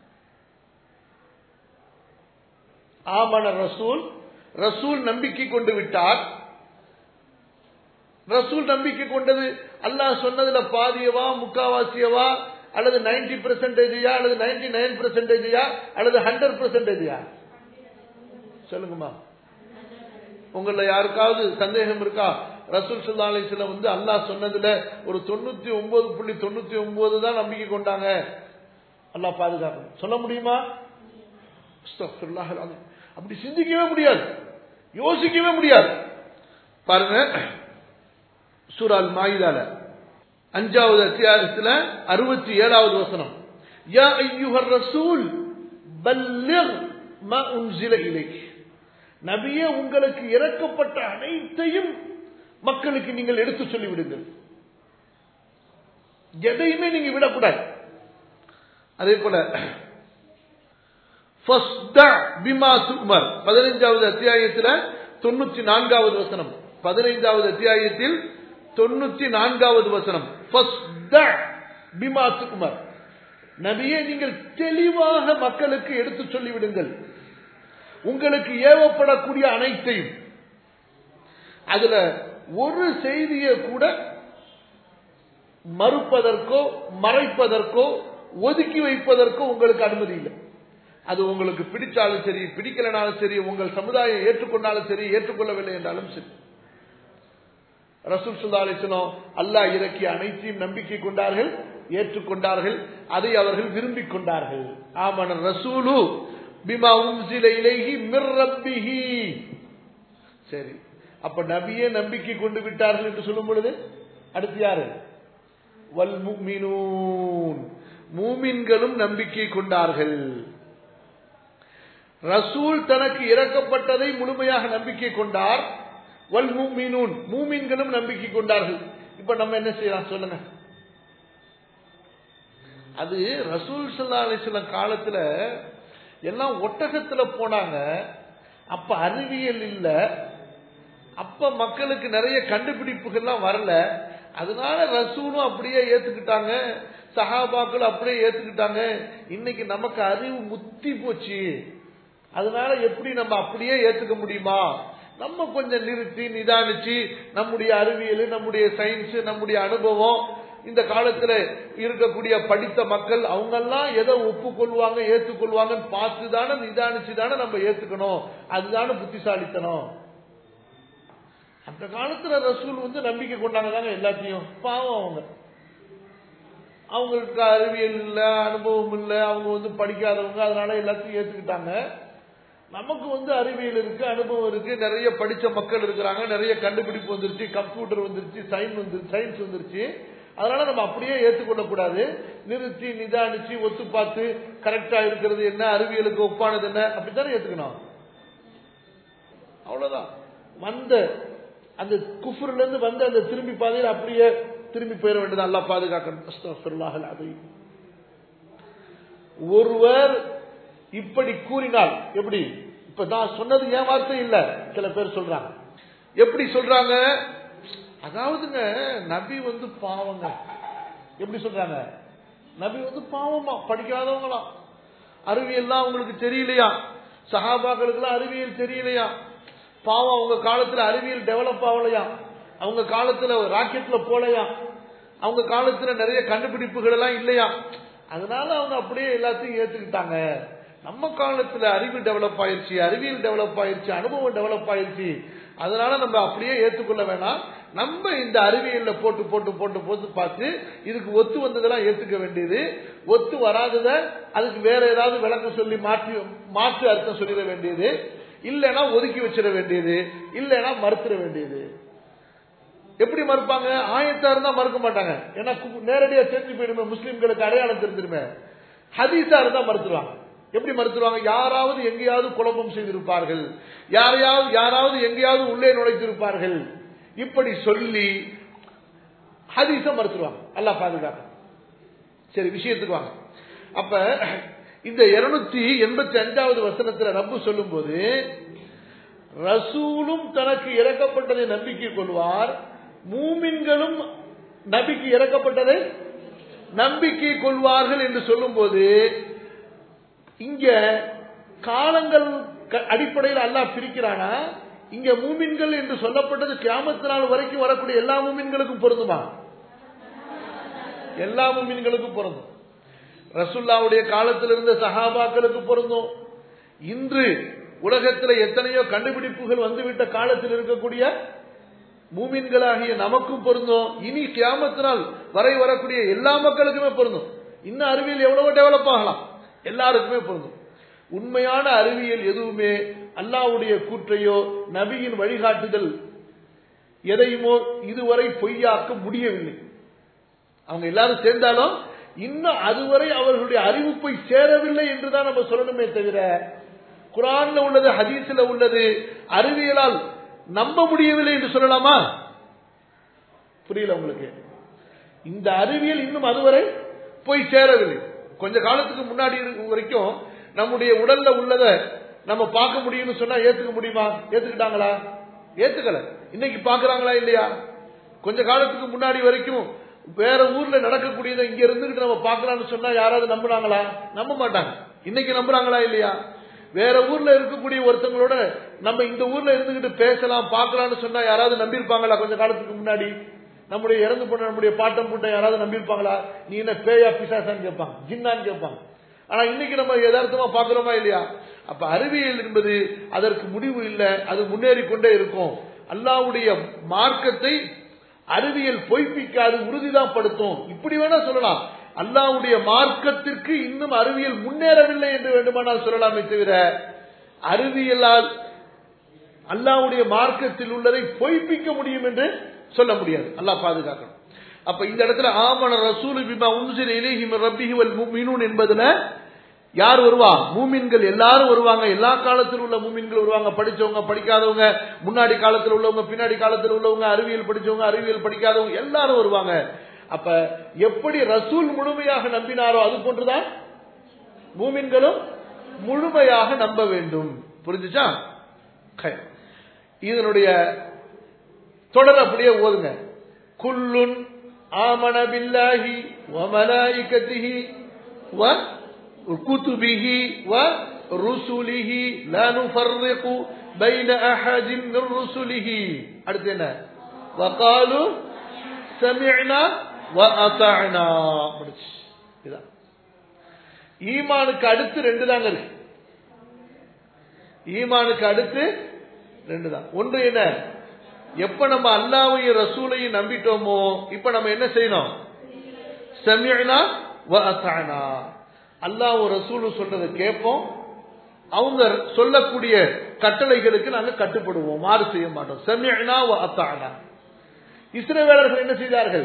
ஆமன ரசூல் ரசூல் நம்பிக்கை கொண்டு விட்டார் ரசூல் நம்பிக்கை கொண்டது அல்லாஹ் சொன்னதுல பாதியவா முக்காவாசியவா அல்லது நைன்டி பெர்சன்டேஜா அல்லது நைன்டி நைன் பெர்சன்டேஜா அல்லது ஹண்ட்ரட் பெர்சன்டேஜா சொல்லுங்கம்மா உங்கள யாருக்காவது சந்தேகம் இருக்கா ரசூல் சுல்லா அலிஸ்ல வந்து அல்லாஹ் சொன்னதுல ஒரு தொண்ணூத்தி ஒன்பது புள்ளி தொண்ணூத்தி ஒன்பது தான் நம்பிக்கை கொண்டாங்க அல்லாஹ் பாதுகாக்கணும் சொல்ல முடியுமா அப்படி சிந்திக்கவே முடியாது யோசிக்கவே முடியாது பாருங்க சூரால் மாயிதால அஞ்சாவது அத்தியாயத்துல அறுபத்தி ஏழாவது வசனம் யா ஐயுஹர் ரசூல் பல்லிர் மா உன்சில இலைக்கு நபியே உங்களுக்கு இறக்கப்பட்ட அனைத்தையும் மக்களுக்கு நீங்கள் எடுத்து சொல்லி விடுங்கள் எதையுமே நீங்க விடக்கூடாது அதே போல பதினைஞ்சாவது அத்தியாயத்தில் தொண்ணூத்தி நான்காவது வசனம் பதினைந்தாவது அத்தியாயத்தில் தொண்ணூத்தி நான்காவது வசனம் பிமாசுகுமார் நபியே நீங்கள் தெளிவாக மக்களுக்கு எடுத்து சொல்லிவிடுங்கள் உங்களுக்கு ஏவப்படக்கூடிய அனைத்தையும் அதுல ஒரு செய்தியை கூட மறுப்பதற்கோ மறைப்பதற்கோ ஒதுக்கி வைப்பதற்கோ உங்களுக்கு அனுமதி இல்லை அது உங்களுக்கு பிடிச்சாலும் சரி பிடிக்கலனாலும் சரி உங்கள் சமுதாயம் ஏற்றுக்கொண்டாலும் சரி ஏற்றுக்கொள்ளவில்லை என்றாலும் சரி ரசூல் சுல்லா அலிஸ்லாம் அல்லாஹ் இறக்கிய அனைத்தையும் நம்பிக்கை கொண்டார்கள் ஏற்றுக்கொண்டார்கள் அதை அவர்கள் விரும்பிக் கொண்டார்கள் ஆமன ரசூலு பிமா உம்சில இலைஹி மிர் ரப்பிஹி சரி அப்ப நபியே நம்பிக்கை கொண்டு விட்டார்கள் என்று சொல்லும் பொழுது அடுத்து யாரு வல் முக்மினூன் மூமின்களும் நம்பிக்கை கொண்டார்கள் ரசூல் தனக்கு இறக்கப்பட்டதை முழுமையாக நம்பிக்கை கொண்டார் வல் மூமினூன் மூமின்களும் நம்பிக்கை கொண்டார்கள் இப்ப நம்ம என்ன செய்யலாம் சொல்லுங்க அது ரசூல் சல்லா அலிஸ்லாம் காலத்துல எல்லாம் ஒட்டகத்துல போனாங்க அப்ப அறிவியல் இல்ல அப்ப மக்களுக்கு நிறைய கண்டுபிடிப்புகள்லாம் வரல அதனால ரசூலும் அப்படியே ஏத்துக்கிட்டாங்க சஹாபாக்கள் அப்படியே ஏத்துக்கிட்டாங்க இன்னைக்கு நமக்கு அறிவு முத்தி போச்சு அதனால எப்படி நம்ம அப்படியே ஏத்துக்க முடியுமா நம்ம கொஞ்சம் நிறுத்தி நிதானிச்சு நம்முடைய அறிவியல் நம்முடைய சயின்ஸ் நம்முடைய அனுபவம் இந்த காலத்துல இருக்கக்கூடிய படித்த மக்கள் அவங்கெல்லாம் எதை ஒப்புக்கொள்வாங்க ஏத்துக்கொள்வாங்கன்னு பார்த்து தானே நிதானிச்சு தானே நம்ம ஏத்துக்கணும் அதுதானே புத்திசாலித்தனம் அந்த காலத்துல ரசூல் வந்து நம்பிக்கை கொண்டாங்க தாங்க எல்லாத்தையும் பாவம் அவங்க அவங்களுக்கு அறிவியல் இல்ல அனுபவம் இல்ல அவங்க வந்து படிக்காதவங்க அதனால எல்லாத்தையும் ஏத்துக்கிட்டாங்க நமக்கு வந்து அறிவியல் இருக்கு அனுபவம் இருக்கு நிறைய படிச்ச மக்கள் இருக்கிறாங்க நிறைய கண்டுபிடிப்பு வந்துருச்சு கம்ப்யூட்டர் வந்துருச்சு சயின்ஸ் வந்து சயின்ஸ் வந்துருச்சு அதனால நம்ம அப்படியே ஏற்றுக்கொள்ள கூடாது நிறுத்தி நிதானிச்சு ஒத்து பார்த்து கரெக்டா இருக்கிறது என்ன அறிவியலுக்கு ஒப்பானது என்ன அப்படித்தானே ஏத்துக்கணும் அவ்வளவுதான் வந்த அந்த குஃபுர்ல இருந்து வந்த அந்த திரும்பி பாதையில் அப்படியே திரும்பி போயிட வேண்டியது அல்லா பாதுகாக்கணும் அது ஒருவர் இப்படி கூறினால் எப்படி இப்ப நான் சொன்னது ஏன் வார்த்தை இல்ல சில பேர் சொல்றாங்க எப்படி சொல்றாங்க அதாவதுங்க நபி வந்து பாவங்க எப்படி சொல்றாங்க நபி வந்து பாவமா படிக்காதவங்களாம் அறிவியல்லாம் அவங்களுக்கு தெரியலையா சகாபாக்களுக்கு அறிவியல் தெரியலையா பாவம் அவங்க காலத்துல அறிவியல் டெவலப் ஆகலையா அவங்க காலத்துல ராக்கெட்ல போலையா அவங்க காலத்துல நிறைய கண்டுபிடிப்புகள் எல்லாம் இல்லையா அதனால அவங்க அப்படியே எல்லாத்தையும் ஏத்துக்கிட்டாங்க நம்ம காலத்துல அறிவு டெவலப் ஆயிருச்சு அறிவியல் டெவலப் ஆயிருச்சு அனுபவம் டெவலப் ஆயிருச்சு அதனால நம்ம அப்படியே ஏத்துக்கொள்ள வேணாம் நம்ம இந்த அறிவியல்ல போட்டு போட்டு போட்டு போட்டு பார்த்து இதுக்கு ஒத்து வந்ததெல்லாம் ஏத்துக்க வேண்டியது ஒத்து வராதத அதுக்கு வேற ஏதாவது விளக்கம் சொல்லி மாற்றி மாற்று அர்த்தம் சொல்லிட வேண்டியது இல்லைன்னா ஒதுக்கி வச்சிட வேண்டியது இல்லைன்னா மறுத்துட வேண்டியது எப்படி மறுப்பாங்க ஆயத்தா இருந்தா மறுக்க மாட்டாங்க ஏன்னா நேரடியா தெரிஞ்சு போயிடுமே முஸ்லிம்களுக்கு அடையாளம் தெரிஞ்சிருமே ஹதீஸா இருந்தா மறுத்துருவாங்க எப்படி மறுத்துருவாங்க யாராவது எங்கேயாவது குழப்பம் செய்திருப்பார்கள் யாரையாவது யாராவது எங்கேயாவது உள்ளே நுழைத்திருப்பார்கள் இப்படி சொல்லி ஹதீஸ மறுத்துருவாங்க அல்லா பாதுகாக்க சரி விஷயத்துக்கு வாங்க அப்ப இந்த இருநூத்தி எண்பத்தி அஞ்சாவது வசனத்துல ரப்பு சொல்லும் போது ரசூலும் தனக்கு இறக்கப்பட்டதை நம்பிக்கை கொள்வார் மூமின்களும் நபிக்கு இறக்கப்பட்டதை நம்பிக்கை கொள்வார்கள் என்று சொல்லும் போது இங்க காலங்கள் அடிப்படையில் அல்லாஹ் பிரிக்கிறானா இங்க மூமின்கள் என்று சொல்லப்பட்டது கிராமத்து நாள் வரைக்கும் வரக்கூடிய எல்லா மூமின்களுக்கும் பொருந்துமா எல்லா மூமின்களுக்கும் பொருந்தும் ரசுல்லாவுடைய காலத்தில் இருந்த சஹாபாக்களுக்கு பொருந்தும் இன்று உலகத்தில் எத்தனையோ கண்டுபிடிப்புகள் வந்துவிட்ட காலத்தில் இருக்கக்கூடிய மூமின்களாகிய நமக்கும் பொருந்தும் இனி கியாமத்தினால் வரை வரக்கூடிய எல்லா மக்களுக்குமே பொருந்தும் இன்னும் அறிவியல் எவ்வளவோ டெவலப் ஆகலாம் எல்லாருக்குமே பொருந்தும் உண்மையான அறிவியல் எதுவுமே அல்லாவுடைய கூற்றையோ நபியின் வழிகாட்டுதல் எதையுமோ இதுவரை பொய்யாக்க முடியவில்லை அவங்க எல்லாரும் சேர்ந்தாலும் இன்னும் அதுவரை அவர்களுடைய அறிவு போய் சேரவில்லை என்றுதான் நம்ம சொல்லணுமே தவிர குரான்ல உள்ளது ஹதீஸ்ல உள்ளது அறிவியலால் நம்ப முடியவில்லை என்று சொல்லலாமா புரியல உங்களுக்கு இந்த அறிவியல் இன்னும் அதுவரை போய் சேரவில்லை கொஞ்ச காலத்துக்கு முன்னாடி வரைக்கும் நம்முடைய உடல்ல உள்ளத நம்ம பார்க்க முடியும்னு சொன்னா ஏத்துக்க முடியுமா ஏத்துக்கிட்டாங்களா ஏத்துக்கல இன்னைக்கு பாக்குறாங்களா இல்லையா கொஞ்ச காலத்துக்கு முன்னாடி வரைக்கும் வேற ஊர்ல நடக்கக்கூடியதை இங்க இருந்துகிட்டு நம்ம பார்க்கலாம்னு சொன்னா யாராவது நம்புறாங்களா நம்ப மாட்டாங்க இன்னைக்கு நம்புறாங்களா இல்லையா வேற ஊர்ல இருக்கக்கூடிய ஒருத்தங்களோட நம்ம இந்த ஊர்ல இருந்துகிட்டு பேசலாம் பார்க்கலாம்னு சொன்னா யாராவது நம்பியிருப்பாங்களா கொஞ்ச காலத்துக்கு முன்னாடி நம்முடைய இறந்து போன நம்முடைய பாட்டம் பூட்டம் யாராவது நம்பியிருப்பாங்களா நீ என்ன பேயா பிசாசான்னு கேட்பாங்க ஜின்னான்னு கேட்பாங்க ஆனா இன்னைக்கு நம்ம யதார்த்தமா பாக்குறோமா இல்லையா அப்ப அறிவியல் என்பது அதற்கு முடிவு இல்லை அது முன்னேறி கொண்டே இருக்கும் அல்லாவுடைய மார்க்கத்தை அறிவியல் பொய்ப்பிக்காது உறுதிதான் படுத்தும் இப்படி வேணா சொல்லலாம் அல்லாவுடைய மார்க்கத்திற்கு இன்னும் அறிவியல் முன்னேறவில்லை என்று வேண்டுமானால் சொல்லலாமே தவிர அறிவியலால் அல்லாவுடைய மார்க்கத்தில் உள்ளதை பொய்ப்பிக்க முடியும் என்று சொல்ல முடியாது அல்லாஹ் பாதுகாக்கணும் அப்ப இந்த இடத்துல ஆமன ரசூல் பிமா உன்சில இலைஹி மின் ரப்பிஹி வல் முஃமினூன் என்பதுல யார் வருவா மூமின்கள் எல்லாரும் வருவாங்க எல்லா காலத்தில் உள்ள மூமின்கள் வருவாங்க படிச்சவங்க படிக்காதவங்க முன்னாடி காலத்தில் உள்ளவங்க பின்னாடி காலத்தில் உள்ளவங்க அறிவியல் படிச்சவங்க அறிவியல் படிக்காதவங்க எல்லாரும் வருவாங்க அப்ப எப்படி ரசூல் முழுமையாக நம்பினாரோ அது போன்றுதான் மூமின்களும் முழுமையாக நம்ப வேண்டும் புரிஞ்சுச்சா கை. இதனுடைய தொடர் அப்படியே ஓதுங்க குல்லுன் ஆமன பில்லாஹி வ மலாயிகத்திஹி வ குதுபிஹி வ ருசுலிஹி லா நுஃபர்ரிகு பைன அஹதின் மின் ருசுலிஹி அடுத்து என்ன வகாலு சமிஅனா வ அத்தஅனா முடிச்சு இதான் ஈமானுக்கு அடுத்து ரெண்டு தாங்க இருக்கு ஈமானுக்கு அடுத்து ரெண்டு தான் ஒன்று என்ன எப்ப நம்ம அல்லாவையும் ரசூலையும் நம்பிட்டோமோ இப்ப நம்ம என்ன செய்யணும் சமியனா வ அத்தானா அல்லாஹ் ரசூலும் சொல்றதை கேட்போம் அவங்க சொல்லக்கூடிய கட்டளைகளுக்கு நாங்க கட்டுப்படுவோம் மாறு செய்ய மாட்டோம் சமியனா வ அத்தானா இஸ்ரவேலர்கள் என்ன செய்தார்கள்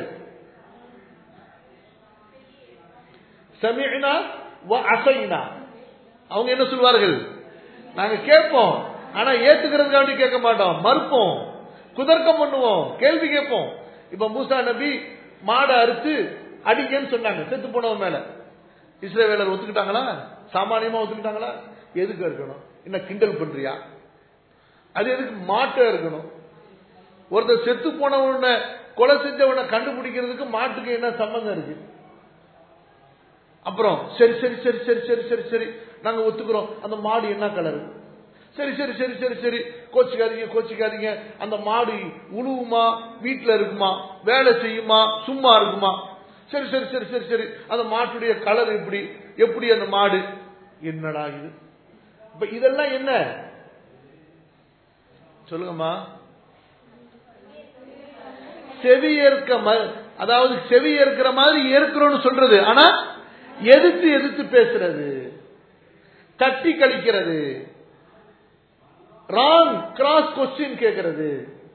சமியனா வ அசைனா அவங்க என்ன சொல்வார்கள் நாங்க கேட்போம் ஆனா ஏத்துக்கிறதுக்காண்டி கேட்க மாட்டோம் மறுப்போம் குதர்க்கம் பண்ணுவோம் கேள்வி கேட்போம் இப்ப மூசா நபி மாடை அறுத்து அடிங்கன்னு சொன்னாங்க செத்து போனவன் மேல இஸ்ரேவேலர் ஒத்துக்கிட்டாங்களா சாமானியமா ஒத்துக்கிட்டாங்களா எதுக்கு இருக்கணும் என்ன கிண்டல் பண்றியா அது எதுக்கு மாட்டை இருக்கணும் ஒருத்தர் செத்து போனவன கொலை செஞ்சவனை கண்டுபிடிக்கிறதுக்கு மாட்டுக்கு என்ன சம்பந்தம் இருக்கு அப்புறம் சரி சரி சரி சரி சரி சரி சரி நாங்க ஒத்துக்கிறோம் அந்த மாடு என்ன கலரு சரி சரி சரி சரி சரி கோச்சிக்காதீங்க கோச்சிக்காதீங்க அந்த மாடு உழுவுமா வீட்டுல இருக்குமா வேலை செய்யுமா சும்மா இருக்குமா சரி சரி சரி சரி சரி அந்த மாட்டுடைய கலர் எப்படி எப்படி அந்த மாடு என்னடா இது இப்ப இதெல்லாம் என்ன சொல்லுங்கம்மா செவி ஏற்க ம- அதாவது செவி ஏற்கிற மாதிரி ஏற்கிறோம்னு சொல்றது ஆனா எதிர்த்து எதிர்த்து பேசுறது தட்டி கழிக்கிறது ராங் கிராஸ் கொஸ்டின் கேட்கிறது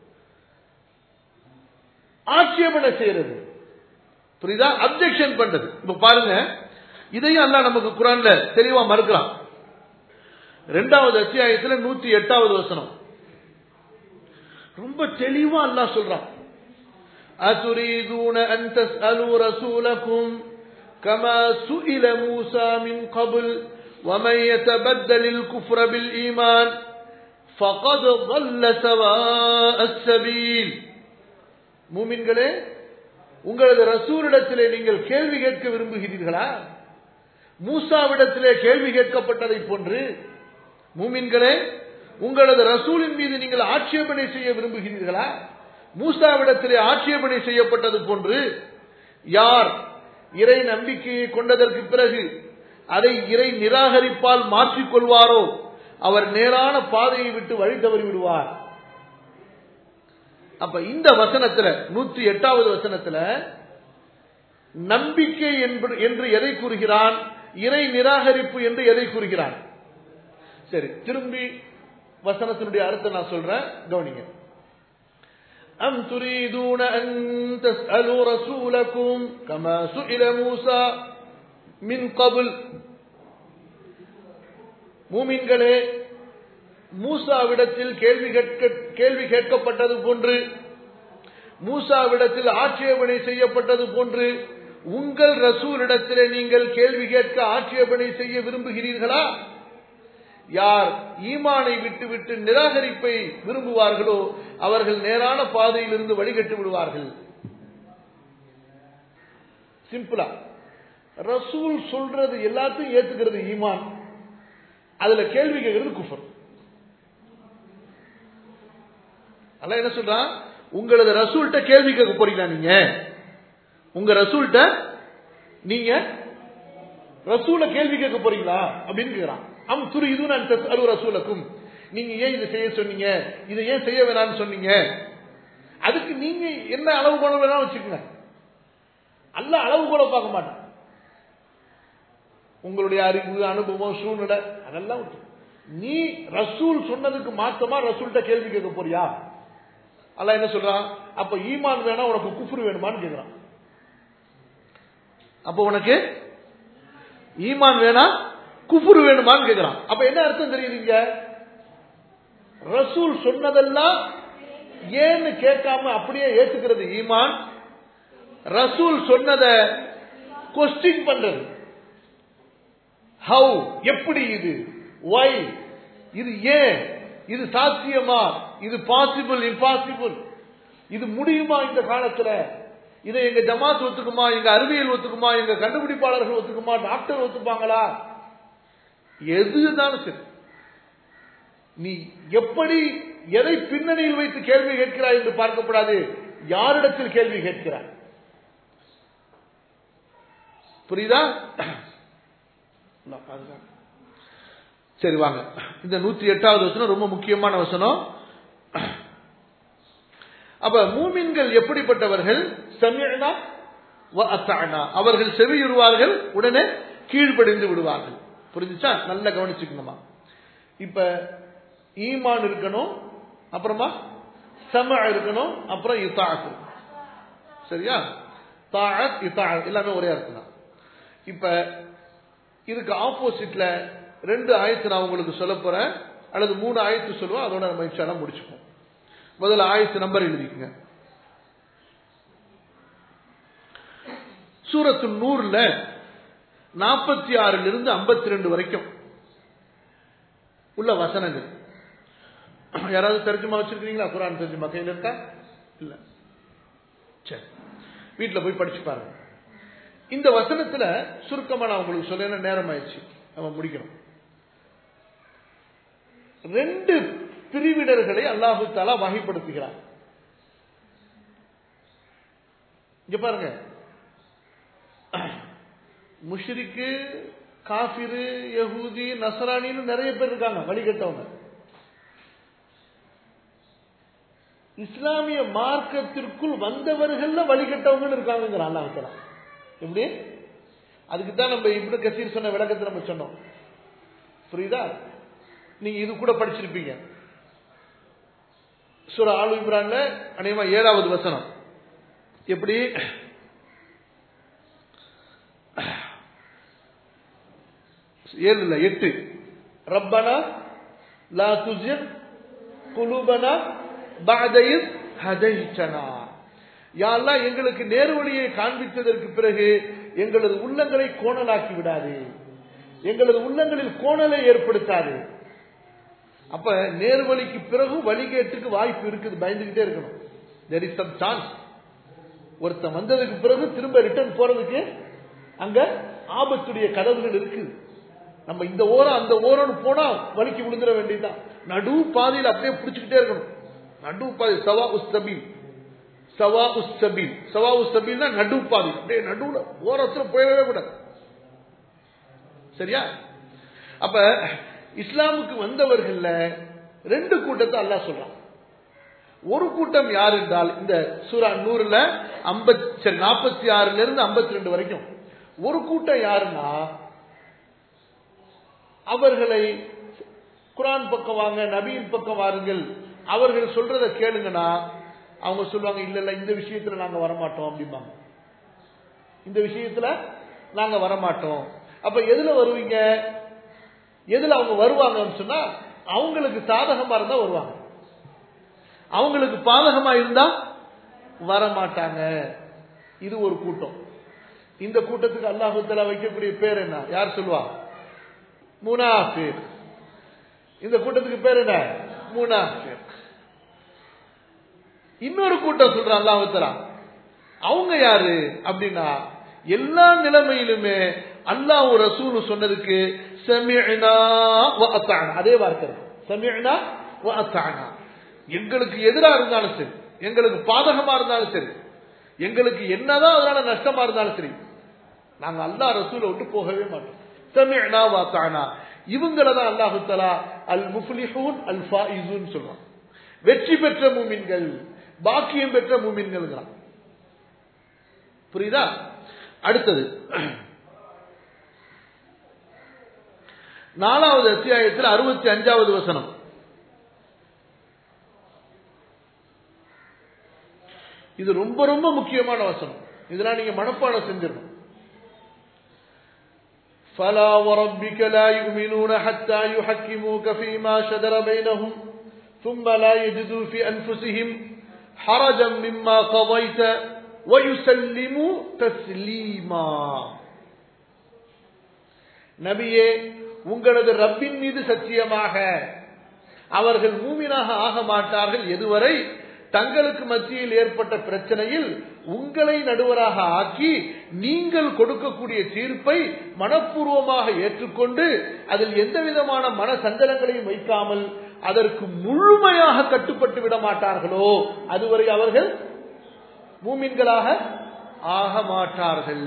ஆட்சேபனை செய்யறது புரியுதா அப்செக்ஷன் பண்றது இப்ப பாருங்க இதையும் அல்லாஹ் நமக்கு குரான்ல தெளிவா மறுக்கிறான் ரெண்டாவது அத்தியாயத்துல நூத்தி எட்டாவது வசனம் ரொம்ப தெளிவா அல்லாஹ் சொல்றான் أتريدون أن تسألوا رسولكم كما سئل موسى من قبل ومن يتبدل الكفر بالإيمان فقد ضل سواء السبيل மூமின்களே உங்களது ரசூலிடத்திலே நீங்கள் கேள்வி கேட்க விரும்புகிறீர்களா மூசாவிடத்திலே கேள்வி கேட்கப்பட்டதை போன்று மூமின்களே உங்களது ரசூலின் மீது நீங்கள் ஆட்சேபனை செய்ய விரும்புகிறீர்களா மூசாவிடத்திலே ஆட்சேபனை செய்யப்பட்டது போன்று யார் இறை நம்பிக்கையை கொண்டதற்கு பிறகு அதை இறை நிராகரிப்பால் மாற்றிக் கொள்வாரோ அவர் நேரான பாதையை விட்டு வழி தவறி விடுவார் அப்ப இந்த வசனத்துல நூத்தி எட்டாவது வசனத்துல நம்பிக்கை என்பது- என்று எதை கூறுகிறான் இறை நிராகரிப்பு என்று எதை கூறுகிறான் சரி திரும்பி வசனத்தினுடைய அர்த்தம் நான் சொல்றேன் கவனிங்க أم تريدون أن تسألوا رسولكم كما سئل موسى من قبل மூமின்களே மூசாவிடத்தில் கேள்வி கேட்க கேள்வி கேட்கப்பட்டது போன்று மூசாவிடத்தில் ஆட்சேபனை செய்யப்பட்டது போன்று உங்கள் ரசூலிடத்திலே நீங்கள் கேள்வி கேட்க ஆட்சேபனை செய்ய விரும்புகிறீர்களா யார் ஈமானை விட்டுவிட்டு நிராகரிப்பை விரும்புவார்களோ அவர்கள் நேரான பாதையில் இருந்து வழிகட்டு விடுவார்கள் சிம்பிளா ரசூல் சொல்றது எல்லாத்தையும் ஏத்துக்கிறது ஈமான் அதுல கேள்வி கேட்கறது குஃபர் அல்ல என்ன சொல்றான் உங்களது ரசூல்கிட்ட கேள்வி கேட்க போறீங்களா நீங்க உங்க ரசூல்கிட்ட நீங்க ரசூல கேள்வி கேட்க போறீங்களா அப்படின்னு கேக்குறான் அம் துரு இது நான் அரு ரசூலக்கும் நீங்க ஏன் இதை செய்ய சொன்னீங்க இதை ஏன் செய்ய வேணாம்னு சொன்னீங்க அதுக்கு நீங்க என்ன அளவுகோல வேணாலும் வச்சுக்கோங்க அல்ல அளவுகோலை பார்க்க மாட்டான் உங்களுடைய அறிவு அனுபவம் சூழ்நிலை அதெல்லாம் விட்டு நீ ரசூல் சொன்னதுக்கு மாத்தமா ரசூல்கிட்ட கேள்வி கேட்க போறியா அல்லாஹ் என்ன சொல்றான் அப்ப ஈமான் வேணா உனக்கு குஃப்ரு வேணுமான்னு கேக்குறான் அப்ப உனக்கு ஈமான் வேணா குஃபுரு வேணுமான்னு கேக்குறான் அப்ப என்ன அர்த்தம் தெரியுதுங்க ரசூல் சொன்னதெல்லாம் ஏன்னு கேட்காம அப்படியே ஏத்துக்கிறது ஈமான் ரசூல் சொன்னத கொஸ்டின் பண்றது ஹவு எப்படி இது வை இது ஏன் இது சாத்தியமா இது பாசிபிள் இம்பாசிபிள் இது முடியுமா இந்த காலத்துல இதை எங்க ஜமாத் ஒத்துக்குமா எங்க அறிவியல் ஒத்துக்குமா எங்க கண்டுபிடிப்பாளர்கள் ஒத்துக்குமா டாக்டர் ஒத்துப்பாங்களா எதுதான் சரி நீ எப்படி எதை பின்னணியில் வைத்து கேள்வி கேட்கிறாய் என்று பார்க்கப்படாது யாரிடத்தில் கேள்வி கேட்கிறாய் புரியுதா சரி வாங்க இந்த நூத்தி எட்டாவது வசனம் ரொம்ப முக்கியமான வசனம் அப்ப மூமின்கள் எப்படிப்பட்டவர்கள் சமிழ்னா அவர்கள் செவியுறுவார்கள் உடனே கீழ்ப்படிந்து விடுவார்கள் புரிஞ்சுச்சா நல்லா கவனிச்சுக்கணுமா இப்ப ஈமான் இருக்கணும் அப்புறமா சம இருக்கணும் அப்புறம் இத்தாத்து சரியா தாழத் இத்தாத் எல்லாமே ஒரே அர்த்தம் தான் இப்ப இதுக்கு ஆப்போசிட்ல ரெண்டு ஆயத்து நான் உங்களுக்கு சொல்ல போறேன் அல்லது மூணு ஆயத்து சொல்லுவோம் அதோட நம்ம இன்ஷால்லாம் முடிச்சுப்போம் முதல்ல ஆயத்து நம்பர் எழுதிக்கங்க சூரத்து நூறுல நாற்பத்தி ஆறுல இருந்து ஐம்பத்தி ரெண்டு வரைக்கும் உள்ள வசனங்கள் யாராவது தர்ஜுமா வச்சிருக்கீங்களா குரான் தர்ஜுமா கையில் இருக்கா இல்ல சரி வீட்டில் போய் படிச்சு பாருங்க இந்த வசனத்துல சுருக்கமா நான் உங்களுக்கு சொல்ல நேரம் ஆயிடுச்சு நம்ம முடிக்கணும் ரெண்டு பிரிவினர்களை அல்லாஹு தாலா வகைப்படுத்துகிறார் இங்க பாருங்க முஷ்ரிக்கு காபிரு யகூதி நசரானின்னு நிறைய பேர் இருக்காங்க வழிகட்டவங்க இஸ்லாமிய மார்க்கத்திற்குள் வந்தவர்கள்ல வழிகட்டவங்க இருக்காங்க அல்லாஹ் எப்படி அதுக்கு தான் நம்ம இப்படி கசீர் சொன்ன விளக்கத்தை நம்ம சொன்னோம் புரியுதா நீங்க இது கூட படிச்சிருப்பீங்க சுர ஆளு இம்ரான்ல அநேகமா ஏழாவது வசனம் எப்படி ஏழு இல்ல எட்டு ரப்பனா லா துஜிர் குலுபனா பாதையில் ஹதைச்சனா யாரெல்லாம் எங்களுக்கு நேர்வழியை காண்பித்ததற்கு பிறகு எங்களது உள்ளங்களை கோணலாக்கி விடாது எங்களது உள்ளங்களில் கோணலை ஏற்படுத்தாது அப்ப நேர்வழிக்கு பிறகு வழிகேட்டுக்கு வாய்ப்பு இருக்குது பயந்துகிட்டே இருக்கணும் தெர் இஸ் சம் சான்ஸ் ஒருத்தன் வந்ததுக்கு பிறகு திரும்ப ரிட்டர்ன் போறதுக்கு அங்க ஆபத்துடைய கதவுகள் இருக்குது நம்ம இந்த ஓரம் அந்த ஓரம்னு போனா வலிக்கு விழுந்துட வேண்டியதுதான் நடு பாதையில் அப்படியே பிடிச்சுக்கிட்டே இருக்கணும் நடு பாதை சவா உஸ்தபீல் சவா உஸ்தபீல் சவா உஸ்தபீல்னா நடு பாதை அப்படியே நடுவுல ஓரத்துல போயவே கூடாது சரியா அப்ப இஸ்லாமுக்கு வந்தவர்கள்ல ரெண்டு கூட்டத்தை அல்லாஹ் சொல்றான் ஒரு கூட்டம் யார் என்றால் இந்த சூரா நூறுல ஐம்பத்தி சரி நாற்பத்தி ஆறுல இருந்து ஐம்பத்தி ரெண்டு வரைக்கும் ஒரு கூட்டம் யாருன்னா அவர்களை குரான் பக்கம் வாங்க நபியின் பக்கம் வாருங்கள் அவர்கள் சொல்றத கேளுங்கன்னா அவங்க சொல்லுவாங்க இல்ல இல்ல இந்த விஷயத்துல நாங்க வரமாட்டோம் அப்படிம்பாங்க இந்த விஷயத்துல நாங்க வரமாட்டோம் அப்ப எதுல வருவீங்க எதுல அவங்க வருவாங்கன்னு சொன்னா அவங்களுக்கு சாதகமா இருந்தா வருவாங்க அவங்களுக்கு பாதகமா இருந்தா வரமாட்டாங்க இது ஒரு கூட்டம் இந்த கூட்டத்துக்கு அல்லாஹுத்தலா வைக்கக்கூடிய பேர் என்ன யார் சொல்லுவா முனாஃபிக் இந்த கூட்டத்துக்கு பேர் என்ன முனாஃபிக் இன்னொரு கூட்டம் சொல்றான் அல்லாஹுத்தலா அவங்க யாரு அப்படின்னா எல்லா நிலைமையிலுமே அல்லாஹ் ரசூல் சொன்னதுக்கு சமிஅனா வ அத்தானா அதே வார்த்தை சமிஅனா வ அத்தானா எங்களுக்கு எதிரா இருந்தாலும் சரி எங்களுக்கு பாதகமா இருந்தாலும் சரி எங்களுக்கு என்னதான் அதனால நஷ்டமா இருந்தாலும் சரி நாங்க அல்லாஹ் ரசூலை விட்டு போகவே மாட்டோம் சமிஅனா வ அத்தானா இவங்கள தான் அல்லாஹு தலா அல் முஃப்லிஹூன் அல் ஃபாயிசூன் சொல்றான் வெற்றி பெற்ற மூமின்கள் பாக்கியம் பெற்ற மூமின்கள் புரியுதா அடுத்தது நாலாவது அத்தியாயத்தில் அறுபத்தி அஞ்சாவது வசனம் இது ரொம்ப ரொம்ப முக்கியமான வசனம் இதெல்லாம் நீங்க மனப்பாடம் செஞ்சிடணும் فلا وربك لا يؤمنون حتى يحكموك فيما شجر بينهم ثم لا يجدوا في أنفسهم حرجا مما قضيت ويسلموا تسليما நபியே உங்களது ரப்பின் மீது சத்தியமாக அவர்கள் மூமினாக ஆக மாட்டார்கள் எதுவரை தங்களுக்கு மத்தியில் ஏற்பட்ட பிரச்சனையில் உங்களை நடுவராக ஆக்கி நீங்கள் கொடுக்கக்கூடிய தீர்ப்பை மனப்பூர்வமாக ஏற்றுக்கொண்டு அதில் எந்த விதமான மன சஞ்சலங்களையும் வைக்காமல் அதற்கு முழுமையாக கட்டுப்பட்டு விட மாட்டார்களோ அதுவரை அவர்கள் மூமின்களாக ஆக மாட்டார்கள்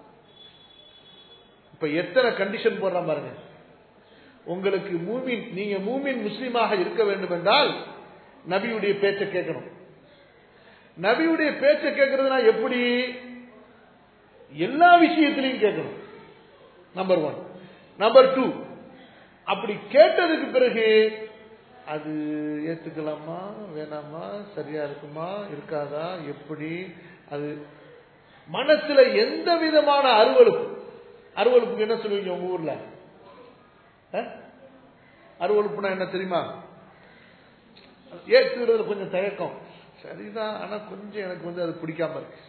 இப்ப எத்தனை கண்டிஷன் போடுற பாருங்க உங்களுக்கு மூமின் நீங்க மூமின் முஸ்லீமாக இருக்க வேண்டும் என்றால் நபியுடைய பேச்சை கேட்கணும் நபியுடைய பேச்சை கேட்கறதுனா எப்படி எல்லா விஷயத்திலையும் கேட்கணும் நம்பர் ஒன் நம்பர் டூ அப்படி கேட்டதுக்கு பிறகு அது ஏத்துக்கலாமா வேணாமா சரியா இருக்குமா இருக்காதா எப்படி அது மனசுல எந்த விதமான அருவலுப்பு அருவலுப்புக்கு என்ன சொல்லுவீங்க உங்க ஊர்ல அருவலுப்புனா என்ன தெரியுமா ஏற்றுறது கொஞ்சம் தயக்கம் சரிதான் ஆனா கொஞ்சம் எனக்கு வந்து அது பிடிக்காம இருக்கு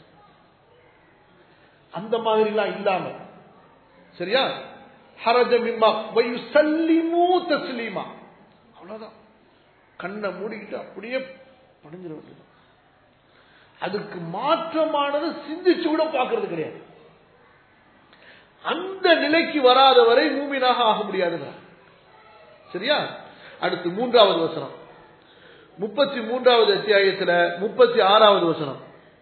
அந்த மாதிரிலாம் இல்லாம சரியா ஹரஜமிமா வயுசல்லிமு தஸ்லீமா அவ்வளவுதான் கண்ணை மூடிக்கிட்டு அப்படியே பணிஞ்சிட வேண்டியது அதுக்கு மாற்றமானது சிந்திச்சு கூட பார்க்கறது கிடையாது அந்த நிலைக்கு வராத வரை மூமினாக ஆக முடியாதுங்க சரியா அடுத்து மூன்றாவது வசனம் முப்பத்தி மூன்றாவது அத்தியாயத்தில் முப்பத்தி ஆறாவது வசனம்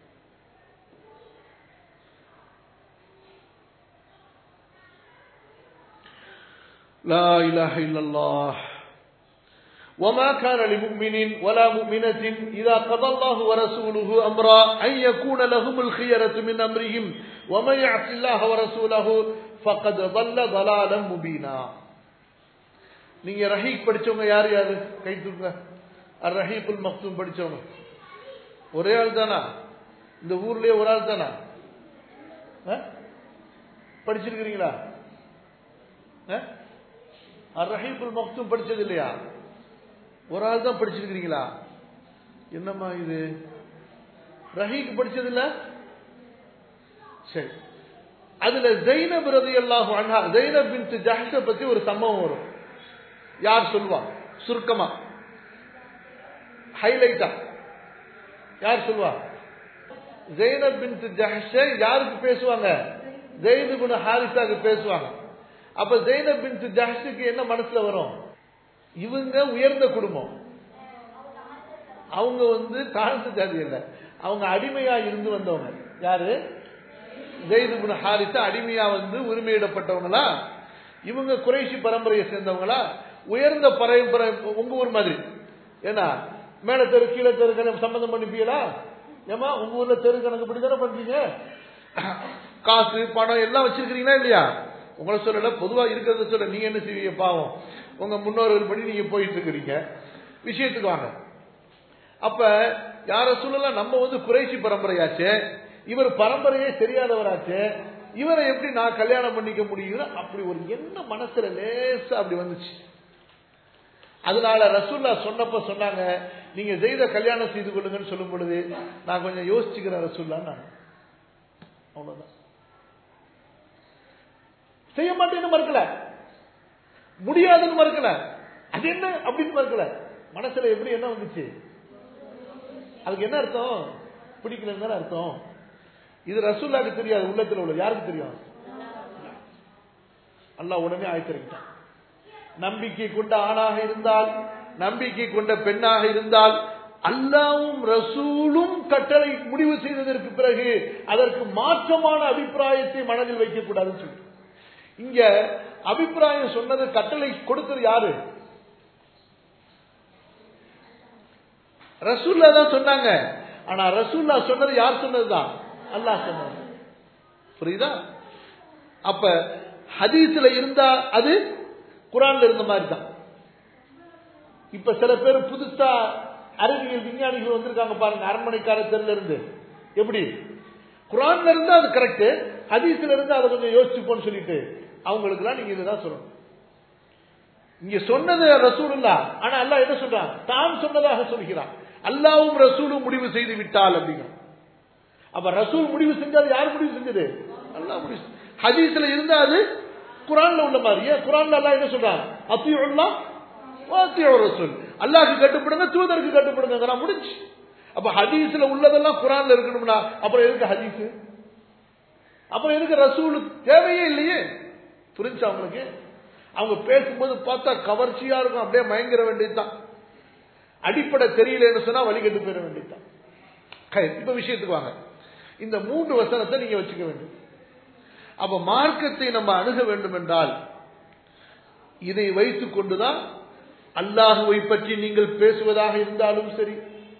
لا إله إلا الله وما كان لمؤمن ولا مؤمنة إذا قضى الله ورسوله أمرا أن يكون لهم الخيرة من أمرهم ومن يعص الله ورسوله فقد ضل ضلالا مبينا நீங்க ரஹீக் படிச்சவங்க யார் யாரு கை தூங்க அர் ரஹீகுல் மக்தூம் படிச்சவங்க ஒரே ஆள் தானா இந்த ஊர்லயே ஒரு ஆள் தானா படிச்சிருக்கிறீங்களா அர் ரஹீபுல் மக்தூம் படிச்சது இல்லையா ஒரு ஆள் தான் படிச்சிருக்கிறீங்களா என்னம்மா இது ரஹீக் படிச்சது இல்ல சரி அதுல ஜெயினப் ரதி அல்லாஹு அன்ஹா ஜெயினப் பின் ஜஹ்ஷ பத்தி ஒரு சம்பவம் வரும் யார் சொல்வா சுருக்கமா ஹைலைட்டா யார் சொல்வா ஜெயினப் பின் ஜஹ்ஷ யாருக்கு பேசுவாங்க ஜெயிது குண ஹாரிசாக்கு பேசுவாங்க அப்ப ஜெயினப் பின் ஜஹ்ஷுக்கு என்ன மனசுல வரும் இவங்க உயர்ந்த குடும்பம் அவங்க வந்து தாழ்ந்த ஜாதி இல்ல அவங்க அடிமையா இருந்து வந்தவங்க யாரு ஜெயிது குண ஹாரிசா அடிமையா வந்து உரிமையிடப்பட்டவங்களா இவங்க குறைசி பரம்பரையை சேர்ந்தவங்களா உயர்ந்த பரம்பரை உங்க ஊர் மாதிரி ஏன்னா மேல தெரு கீழே தெரு கணக்கு சம்பந்தம் பண்ணிப்பீங்களா ஏமா உங்க ஊர்ல தெரு கணக்கு படி தானே பண்றீங்க காசு பணம் எல்லாம் வச்சிருக்கிறீங்களா இல்லையா உங்களை சொல்லல பொதுவா இருக்கிறத சொல்ல நீங்க என்ன செய்வீங்க பாவம் உங்க முன்னோர்கள் படி நீங்க போயிட்டு இருக்கிறீங்க விஷயத்துக்கு வாங்க அப்ப யார சொல்லலாம் நம்ம வந்து குறைசி பரம்பரையாச்சு இவர் பரம்பரையே தெரியாதவராச்சு இவரை எப்படி நான் கல்யாணம் பண்ணிக்க முடியும் அப்படி ஒரு என்ன மனசுல லேசா அப்படி வந்துச்சு அதனால ரசூல்லா சொன்னப்ப சொன்னாங்க நீங்க ஜெயித கல்யாணம் செய்து கொள்ளுங்கன்னு சொல்லும் பொழுது நான் கொஞ்சம் யோசிச்சுக்கிறேன் ரசூல்லா நான் அவ்வளவுதான் செய்ய மாட்டேன்னு மறுக்கல முடியாதுன்னு மறுக்கல அது என்ன அப்படின்னு மறுக்கல மனசுல எப்படி என்ன வந்துச்சு அதுக்கு என்ன அர்த்தம் பிடிக்கலன்னு அர்த்தம் இது ரசூல்லாக்கு தெரியாது உள்ளத்துல உள்ள யாருக்கு தெரியும் அல்லாஹ் உடனே ஆயத்திருக்கிட்டான் நம்பிக்கை கொண்ட ஆணாக இருந்தால் நம்பிக்கை கொண்ட பெண்ணாக இருந்தால் அல்லாவும் ரசூலும் கட்டளை முடிவு செய்ததற்கு பிறகு அதற்கு மாற்றமான அபிப்பிராயத்தை மனதில் வைக்கக்கூடாதுன்னு சொல்லி இங்க அபிப்பிராயம் சொன்னது கட்டளை கொடுத்தது யாரு ரசூல்லா தான் சொன்னாங்க ஆனா ரசூல்லா சொன்னது யார் சொன்னதுதான் அல்லாஹ் சொன்னது புரியுதா அப்ப ஹதீஸ்ல இருந்தா அது குரான்ல இருந்த மாதிரி தான் இப்ப சில பேர் புதுசா அறிவியல் விஞ்ஞானிகள் வந்திருக்காங்க பாருங்க அரண்மனைக்கார தெருல இருந்து எப்படி குரான்ல இருந்தா அது கரெக்ட் ஹதீஸ்ல இருந்து அதை கொஞ்சம் யோசிச்சுப்போன்னு சொல்லிட்டு அவங்களுக்குலாம் நீங்க இதுதான் சொல்லணும் இங்க சொன்னது ரசூலுல்லா ஆனா அல்லாஹ் என்ன சொல்றான் தான் சொன்னதாக சொல்கிறான் அல்லாவும் ரசூலும் முடிவு செய்து விட்டால் அப்படிங்கிறான் அப்ப ரசூல் முடிவு செஞ்சது யார் முடிவு செஞ்சது அல்லாஹ் முடிவு செஞ்சது. ஹதீஸ்ல இருந்தா அது குரான்ல உள்ள மாதிரி ஏன் குரான்ல அல்லாஹ் என்ன சொல்றான் அத்தியுல்லா வாத்தியோ ரசூல் அல்லாஹ்க்கு கட்டுப்படுங்க தூதருக்கு கட்டுப்படுங்க முடிஞ்சு அப்ப ஹதீஸ்ல உள்ளதெல்லாம் குரான்ல இருக்கணும்னா அப்புறம் எதுக்கு ஹதீஸ் அப்புறம் எதுக்கு ரசூல் தேவையே இல்லையே புரிஞ்சு அவங்களுக்கு அவங்க பேசும்போது பார்த்தா கவர்ச்சியா இருக்கும் அப்படியே மயங்கிற வேண்டியதுதான் அடிப்படை தெரியலன்னு சொன்னா வழிகட்டு போயிட வேண்டியதுதான் கை, இப்ப விஷயத்துக்கு வாங்க இந்த மூன்று வசனத்தை நீங்க வச்சுக்க வேண்டும் அப்ப மார்க்கத்தை நம்ம அணுக வேண்டும் என்றால் இதை வைத்துக் கொண்டுதான் அல்லாஹுவை பற்றி நீங்கள் பேசுவதாக இருந்தாலும் சரி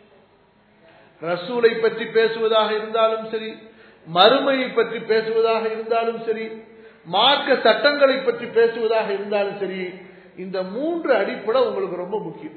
ரசூலை பற்றி பேசுவதாக இருந்தாலும் சரி மறுமையை பற்றி பேசுவதாக இருந்தாலும் சரி மார்க்க சட்டங்களை பற்றி பேசுவதாக இருந்தாலும் சரி இந்த மூன்று அடிப்படை உங்களுக்கு ரொம்ப முக்கியம்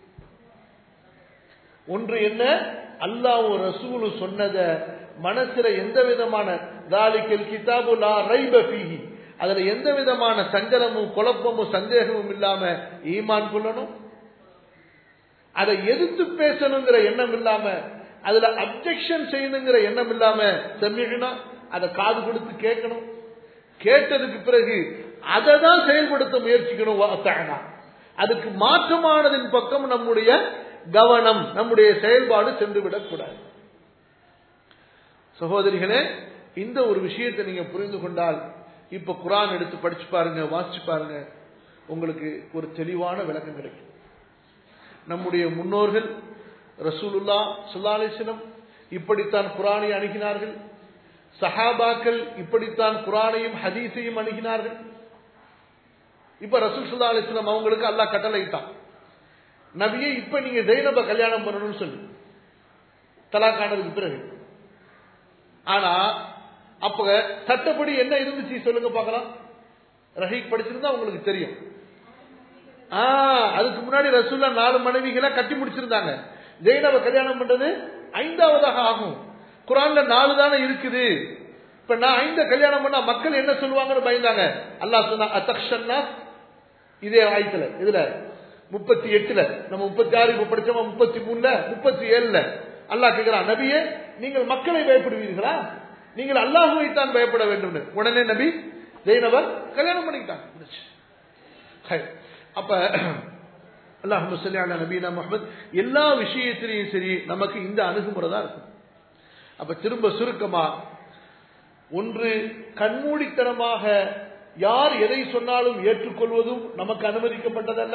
ஒன்று என்ன அல்லாஹ்வும் ரசூலும் சொன்னத மனசுல எந்த விதமான தாலிக்கல் கிதாபு லா ரைப ஃபீஹி அதுல எந்த விதமான சஞ்சலமும் குழப்பமும் சந்தேகமும் இல்லாம ஈமான் கொள்ளணும் அதை எதிர்த்து பேசணுங்கிற எண்ணம் இல்லாம அதுல அப்செக்ஷன் செய்யணுங்கிற எண்ணம் இல்லாம செம்மிகணும் அதை காது கொடுத்து கேட்கணும் கேட்டதுக்கு பிறகு அதை தான் செயல்படுத்த முயற்சிக்கணும் வாத்தானா. அதுக்கு மாற்றமானதின் பக்கம் நம்முடைய கவனம் நம்முடைய செயல்பாடு சென்று விடக்கூடாது சகோதரிகளே இந்த ஒரு விஷயத்தை நீங்க புரிந்து கொண்டால் இப்ப குரான் எடுத்து படிச்சு பாருங்க வாசிச்சு பாருங்க உங்களுக்கு ஒரு தெளிவான விளக்கம் கிடைக்கும் நம்முடைய முன்னோர்கள் ரசூலுல்லா சுல்லா அலிஸ்லம் இப்படித்தான் குரானை அணுகினார்கள் சஹாபாக்கள் இப்படித்தான் குரானையும் ஹதீஸையும் அணுகினார்கள் இப்ப ரசூல் சுல்லா அலிஸ்லம் அவங்களுக்கு அல்லாஹ் கட்டளையிட்டான் நபியை இப்ப நீங்க ஜெயினப கல்யாணம் பண்ணணும்னு சொல்லி தலாக்கானதுக்கு பிறகு ஆனா அப்ப சட்டப்படி என்ன இருந்துச்சு சொல்லுங்க பார்க்கலாம் ரஹீக் படிச்சிருந்தா உங்களுக்கு தெரியும் ஆ, அதுக்கு முன்னாடி ரசூல்லா நாலு மனைவிகளை கட்டி முடிச்சிருந்தாங்க ஜெயினப கல்யாணம் பண்றது ஐந்தாவதாக ஆகும் குரான்ல நாலு தானே இருக்குது இப்ப நான் ஐந்த கல்யாணம் பண்ணா மக்கள் என்ன சொல்லுவாங்கன்னு பயந்தாங்க அல்லாஹ் சொன்னா அத்தக்ஷன்னா இதே ஆயத்துல இதுல முப்பத்தி எட்டுல நம்ம முப்பத்தி ஆறு இப்ப படிச்சோமா முப்பத்தி மூணுல முப்பத்தி ஏழுல அல்லாஹ் கேட்கிறான் நபியே நீங்கள் மக்களை பயப்படுவீர்களா நீங்கள் அல்லாஹுவை தான் பயப்பட வேண்டும் உடனே நபி ஜெயினவர் கல்யாணம் பண்ணிக்கிட்டாங்க முடிச்சு. ஹை. அப்ப அல்லாஹ் சொல்லி அலா நபீனா முகமது எல்லா விஷயத்திலையும் சரி நமக்கு இந்த அணுகுமுறை தான் இருக்கும் அப்ப திரும்ப சுருக்கமா ஒன்று கண்மூடித்தனமாக யார் எதை சொன்னாலும் ஏற்றுக்கொள்வதும் நமக்கு அனுமதிக்கப்பட்டதல்ல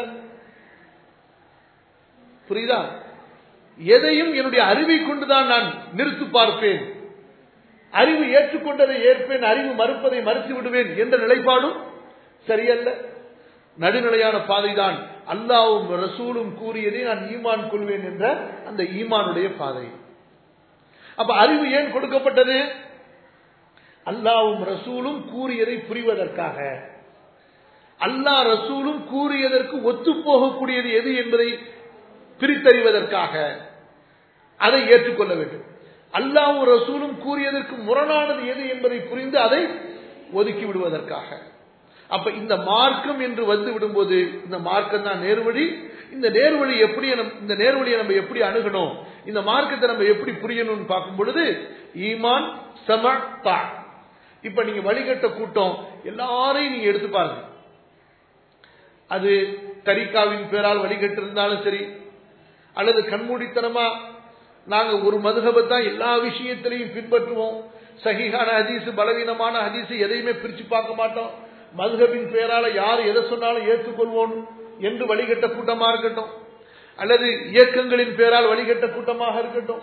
புரியுதா எதையும் என்னுடைய அறிவை கொண்டுதான் நான் நிறுத்து பார்ப்பேன் அறிவு ஏற்றுக்கொண்டதை ஏற்பேன் அறிவு மறுப்பதை மறுத்து விடுவேன் என்ற நிலைப்பாடும் சரியல்ல நடுநிலையான பாதைதான் அல்லாவும் ரசூலும் கூறியதை நான் ஈமான் கொள்வேன் என்ற அந்த ஈமானுடைய பாதை அப்ப அறிவு ஏன் கொடுக்கப்பட்டது அல்லாவும் ரசூலும் கூறியதை புரிவதற்காக அல்லாஹ் ரசூலும் கூறியதற்கு ஒத்து போகக்கூடியது எது என்பதை பிரித்தறிவதற்காக அதை ஏற்றுக்கொள்ள வேண்டும் அல்லாவும் ரசூலும் கூறியதற்கு முரணானது எது என்பதை புரிந்து அதை ஒதுக்கி விடுவதற்காக அப்ப இந்த மார்க்கம் என்று வந்து விடும்போது இந்த மார்க்கம் தான் நேர்வழி இந்த நேர்வழி எப்படி நம்ம- இந்த நேர்வழியை நம்ம எப்படி அணுகணும் இந்த மார்க்கத்தை நம்ம எப்படி புரியணும்னு பார்க்கும் பொழுது ஈமான் சம தா இப்ப நீங்க வழிகட்ட கூட்டம் எல்லாரையும் நீங்க எடுத்து பாருங்க அது தரிகாவின் பேரால் வழிகட்டு இருந்தாலும் சரி அல்லது கண்மூடித்தனமா நாங்க ஒரு மதுகபை தான் எல்லா விஷயத்திலையும் பின்பற்றுவோம் சகிஹான ஹதீஸ் பலவீனமான ஹதீஸ் எதையுமே பிரிச்சு பார்க்க மாட்டோம் மதுகபின் பெயரால யார் எதை சொன்னாலும் ஏற்றுக்கொள்வோம் என்று வழிகட்ட கூட்டமா இருக்கட்டும் அல்லது இயக்கங்களின் பெயரால் வழிகட்ட கூட்டமாக இருக்கட்டும்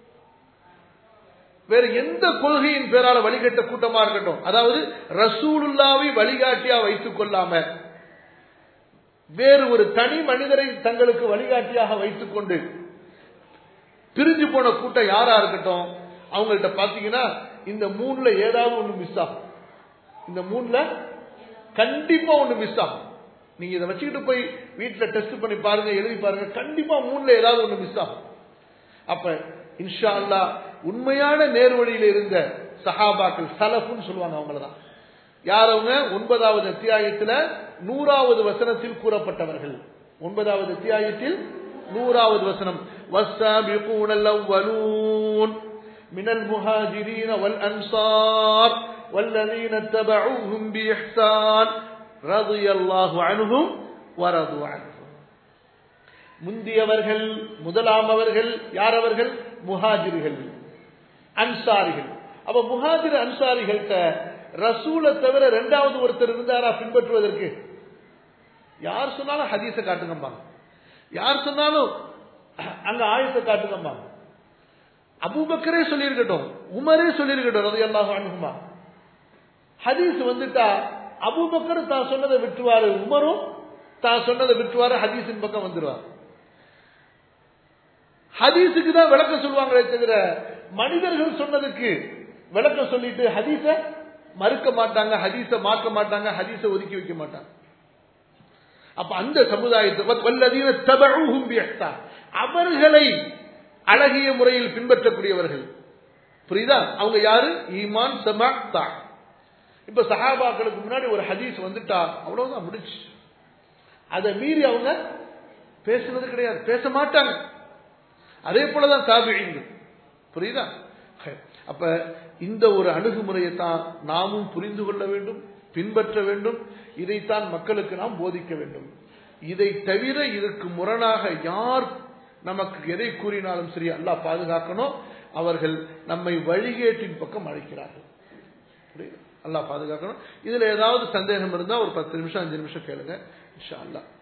வேற எந்த கொள்கையின் பேரால வழிகட்ட கூட்டமா இருக்கட்டும் அதாவது ரசூலுல்லாவை வழிகாட்டியா வைத்துக் கொள்ளாம வேறு ஒரு தனி மனிதரை தங்களுக்கு வழிகாட்டியாக வைத்துக் கொண்டு பிரிஞ்சு போன கூட்டம் யாரா இருக்கட்டும் அவங்கள்ட்ட பாத்தீங்கன்னா இந்த மூணுல ஏதாவது ஒண்ணு மிஸ் ஆகும் இந்த மூணுல கண்டிப்பா ஒண்ணு மிஸ் ஆகும் நீங்க இதை வச்சுக்கிட்டு போய் வீட்டுல டெஸ்ட் பண்ணி பாருங்க எழுதி பாருங்க கண்டிப்பா மூணுல ஏதாவது ஒண்ணு மிஸ் ஆகும் அப்ப இன்ஷா அல்லாஹ் உண்மையான நேர்வழியில இருந்த சஹாபாக்கள் சலஃப்னு சொல்லுவாங்க அவங்களதான் யார் அவங்க ஒன்பதாவது அத்தியாயத்தில் நூறாவது வசனத்தில் கூறப்பட்டவர்கள் ஒன்பதாவது அத்தியாயத்தில் நூறாவது வசனம் والسابقون الأولون من المهاجرين والأنصار والذين اتبعوهم بإحسان رضي الله عنهم ورضوا عنه முந்தியவர்கள் முதலாமவர்கள் யார் அவர்கள் முஹாஜிர்கள் அன்சாரிகள் அப்ப முஹாஜிர் அன்சாரிகள்கிட்ட ரசூலை தவிர ரெண்டாவது ஒருத்தர் இருந்தாரா பின்பற்றுவதற்கு யார் சொன்னாலும் ஹதீஸை காட்டுங்கம்பாங்க யார் சொன்னாலும் அங்க ஆயத்தை காட்டுங்கம்பாங்க அபூபக்கரே சொல்லியிருக்கட்டும் உமரே சொல்லியிருக்கட்டும் ரதி அல்லாஹ் அணுகுமா ஹதீஸ் வந்துட்டா அபூபக்கர் தான் சொன்னதை விட்டுவாரு உமரும் தான் சொன்னதை விட்டுவாரு ஹதீஸின் பக்கம் வந்துருவார் ஹதீஸுக்கு தான் விளக்கம் சொல்லுவாங்களே தவிர மனிதர்கள் சொன்னதுக்கு விளக்கம் சொல்லிட்டு ஹதீஸ மறுக்க மாட்டாங்க ஹதீஸ மாற்ற மாட்டாங்க ஹதீஸ ஒதுக்கி வைக்க மாட்டாங்க அப்ப அந்த சமுதாயத்தை அவர்களை அழகிய முறையில் பின்பற்றக்கூடியவர்கள் புரியுதா அவங்க யாரு ஈமான் சமா இப்ப சஹாபாக்களுக்கு முன்னாடி ஒரு ஹதீஸ் வந்துட்டா அவ்வளவுதான் முடிச்சு அதை மீறி அவங்க பேசுனது கிடையாது பேச மாட்டாங்க அதே போலதான் தாபிழிங்கள் புரியுதா அப்ப இந்த ஒரு அணுகுமுறையை தான் நாமும் புரிந்து கொள்ள வேண்டும் பின்பற்ற வேண்டும் இதைத்தான் மக்களுக்கு நாம் போதிக்க வேண்டும் இதை தவிர இதற்கு முரணாக யார் நமக்கு எதை கூறினாலும் சரி அல்லாஹ் பாதுகாக்கணும் அவர்கள் நம்மை வழிகேட்டின் பக்கம் அழைக்கிறார்கள் புரியுது அல்லாஹ் பாதுகாக்கணும் இதுல ஏதாவது சந்தேகம் இருந்தா ஒரு பத்து நிமிஷம் அஞ்சு நிமிஷம் கேளுங்க இன்ஷா அல்லாஹ்